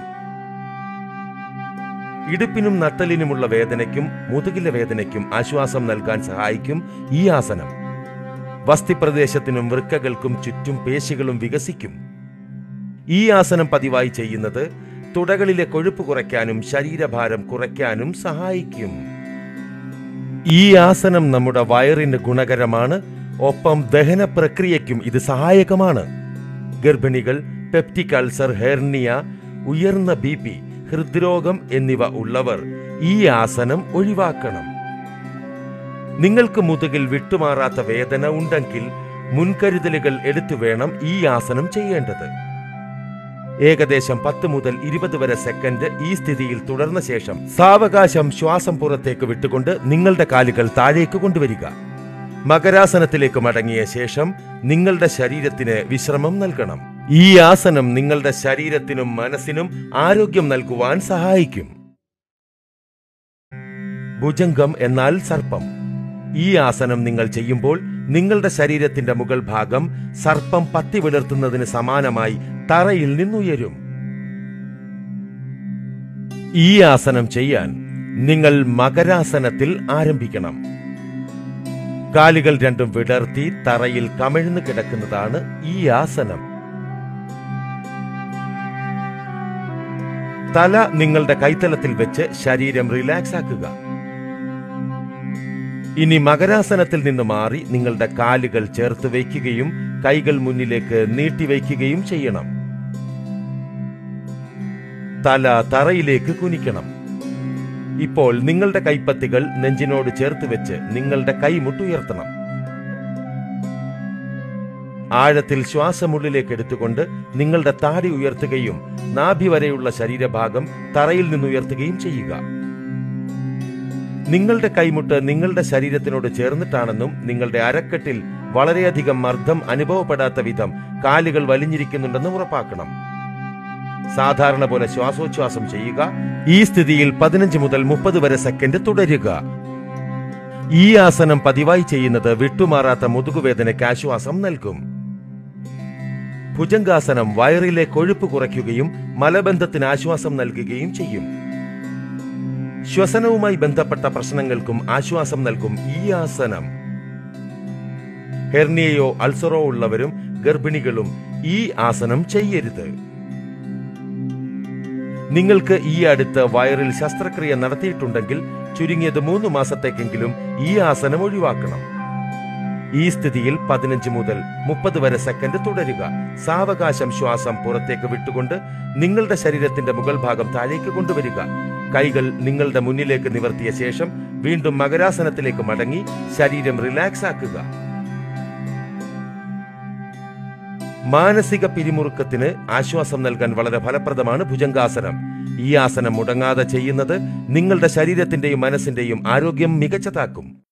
[SPEAKER 1] ഇടുപ്പിനും നട്ടലിനുമുള്ള വേദനയ്ക്കും മുതുകിലെ വേദനയ്ക്കും ആശ്വാസം നൽകാൻ സഹായിക്കും ഈ ആസനം വസ്തിപ്രദേശത്തിനും വൃക്കകൾക്കും ചുറ്റും പേശികളും വികസിക്കും ഈ ആസനം പതിവായി ചെയ്യുന്നത് തുടകളിലെ കൊഴുപ്പ് കുറയ്ക്കാനും ശരീരഭാരം കുറയ്ക്കാനും സഹായിക്കും ഈ ആസനം നമ്മുടെ വയറിന് ഗുണകരമാണ് ഒപ്പം ദഹന പ്രക്രിയയ്ക്കും ഇത് സഹായകമാണ് ഗർഭിണികൾ പെപ്റ്റിക് അൾസർ ഹെർണിയ ഉയർന്ന ബി പി ഹൃദ്രോഗം എന്നിവ ഉള്ളവർ ഈ ആസനം ഒഴിവാക്കണം നിങ്ങൾക്ക് മുതുകിൽ വിട്ടുമാറാത്ത വേദന ഉണ്ടെങ്കിൽ മുൻകരുതലുകൾ എടുത്തു വേണം ഈ ആസനം ചെയ്യേണ്ടത് ഏകദേശം പത്ത് മുതൽ ഇരുപത് വരെ സെക്കൻഡ് ഈ സ്ഥിതിയിൽ തുടർന്ന ശേഷം സാവകാശം ശ്വാസം പുറത്തേക്ക് വിട്ടുകൊണ്ട് നിങ്ങളുടെ കാലുകൾ താഴേക്ക് കൊണ്ടുവരിക മകരാസനത്തിലേക്ക് മടങ്ങിയ ശേഷം നിങ്ങളുടെ ശരീരത്തിന് വിശ്രമം നൽകണം ഈ ആസനം നിങ്ങളുടെ ശരീരത്തിനും മനസ്സിനും ആരോഗ്യം നൽകുവാൻ സഹായിക്കും ഭുജംഗം എന്നാൽ സർപ്പം ഈ ആസനം നിങ്ങൾ ചെയ്യുമ്പോൾ നിങ്ങളുടെ ശരീരത്തിന്റെ മുകൾ ഭാഗം സർപ്പം പത്തി വിടർത്തുന്നതിന് സമാനമായി തറയിൽ നിന്നുയരും ഈ ആസനം ചെയ്യാൻ നിങ്ങൾ മകരാസനത്തിൽ ആരംഭിക്കണം കാലുകൾ രണ്ടും വിടർത്തി തറയിൽ കമിഴ്ന്നു കിടക്കുന്നതാണ് ഈ ആസനം തല നിങ്ങളുടെ കൈത്തലത്തിൽ വെച്ച് ശരീരം റിലാക്സ് ആക്കുക ഇനി മകരാസനത്തിൽ നിന്ന് മാറി നിങ്ങളുടെ കാലുകൾ ചേർത്ത് വയ്ക്കുകയും കൈകൾ മുന്നിലേക്ക് നീട്ടിവയ്ക്കുകയും ചെയ്യണം തല തറയിലേക്ക് കുനിക്കണം ഇപ്പോൾ നിങ്ങളുടെ കൈപ്പത്തികൾ നെഞ്ചിനോട് ചേർത്ത് വെച്ച് നിങ്ങളുടെ കൈമുട്ടുയർത്തണം ആഴത്തിൽ ശ്വാസമുള്ളിലേക്ക് എടുത്തുകൊണ്ട് നിങ്ങളുടെ താടി ഉയർത്തുകയും നാഭി വരെയുള്ള ശരീരഭാഗം തറയിൽ നിന്ന് ഉയർത്തുകയും ചെയ്യുക നിങ്ങളുടെ കൈമുട്ട് നിങ്ങളുടെ ശരീരത്തിനോട് ചേർന്നിട്ടാണെന്നും നിങ്ങളുടെ അരക്കെട്ടിൽ വളരെയധികം മർദ്ദം അനുഭവപ്പെടാത്ത വിധം കാലുകൾ വലിഞ്ഞിരിക്കുന്നുണ്ടെന്നും ഉറപ്പാക്കണം സാധാരണ പോലെ ശ്വാസോച്ഛ്വാസം ചെയ്യുക ഈ സ്ഥിതിയിൽ പതിനഞ്ച് മുതൽ മുപ്പത് വരെ സെക്കൻഡ് തുടരുക ഈ ആസനം പതിവായി ചെയ്യുന്നത് വിട്ടുമാറാത്ത മുതുകുവേദനയ്ക്ക് ആശ്വാസം നൽകും ഭുജംഗാസനം വയറിലെ കൊഴുപ്പ് കുറയ്ക്കുകയും മലബന്ധത്തിന് ആശ്വാസം നൽകുകയും ചെയ്യും ശ്വസനവുമായി ബന്ധപ്പെട്ട പ്രശ്നങ്ങൾക്കും ആശ്വാസം നൽകും ഈ ആസനം ഹെർണിയയോ അൾസറോ ഉള്ളവരും ഗർഭിണികളും ഈ ആസനം ചെയ്യരുത് നിങ്ങൾക്ക് ഈ അടുത്ത് വയറിൽ ശസ്ത്രക്രിയ നടത്തിയിട്ടുണ്ടെങ്കിൽ ചുരുങ്ങിയത് മൂന്ന് മാസത്തേക്കെങ്കിലും ഈ ആസനം ഒഴിവാക്കണം ഈ സ്ഥിതിയിൽ പതിനഞ്ച് മുതൽ മുപ്പത് വരെ സെക്കൻഡ് തുടരുക സാവകാശം ശ്വാസം പുറത്തേക്ക് വിട്ടുകൊണ്ട് നിങ്ങളുടെ ശരീരത്തിന്റെ മുകൾ ഭാഗം താഴേക്ക് കൊണ്ടുവരിക കൈകൾ നിങ്ങളുടെ മുന്നിലേക്ക് നിവർത്തിയ ശേഷം വീണ്ടും മകരാസനത്തിലേക്ക് മടങ്ങി ശരീരം റിലാക്സ് ആക്കുക മാനസിക പിരിമുറുക്കത്തിന് ആശ്വാസം നൽകാൻ വളരെ ഫലപ്രദമാണ് ഭുജംഗാസനം ഈ ആസനം മുടങ്ങാതെ ചെയ്യുന്നത് നിങ്ങളുടെ ശരീരത്തിന്റെയും മനസ്സിന്റെയും ആരോഗ്യം മികച്ചതാക്കും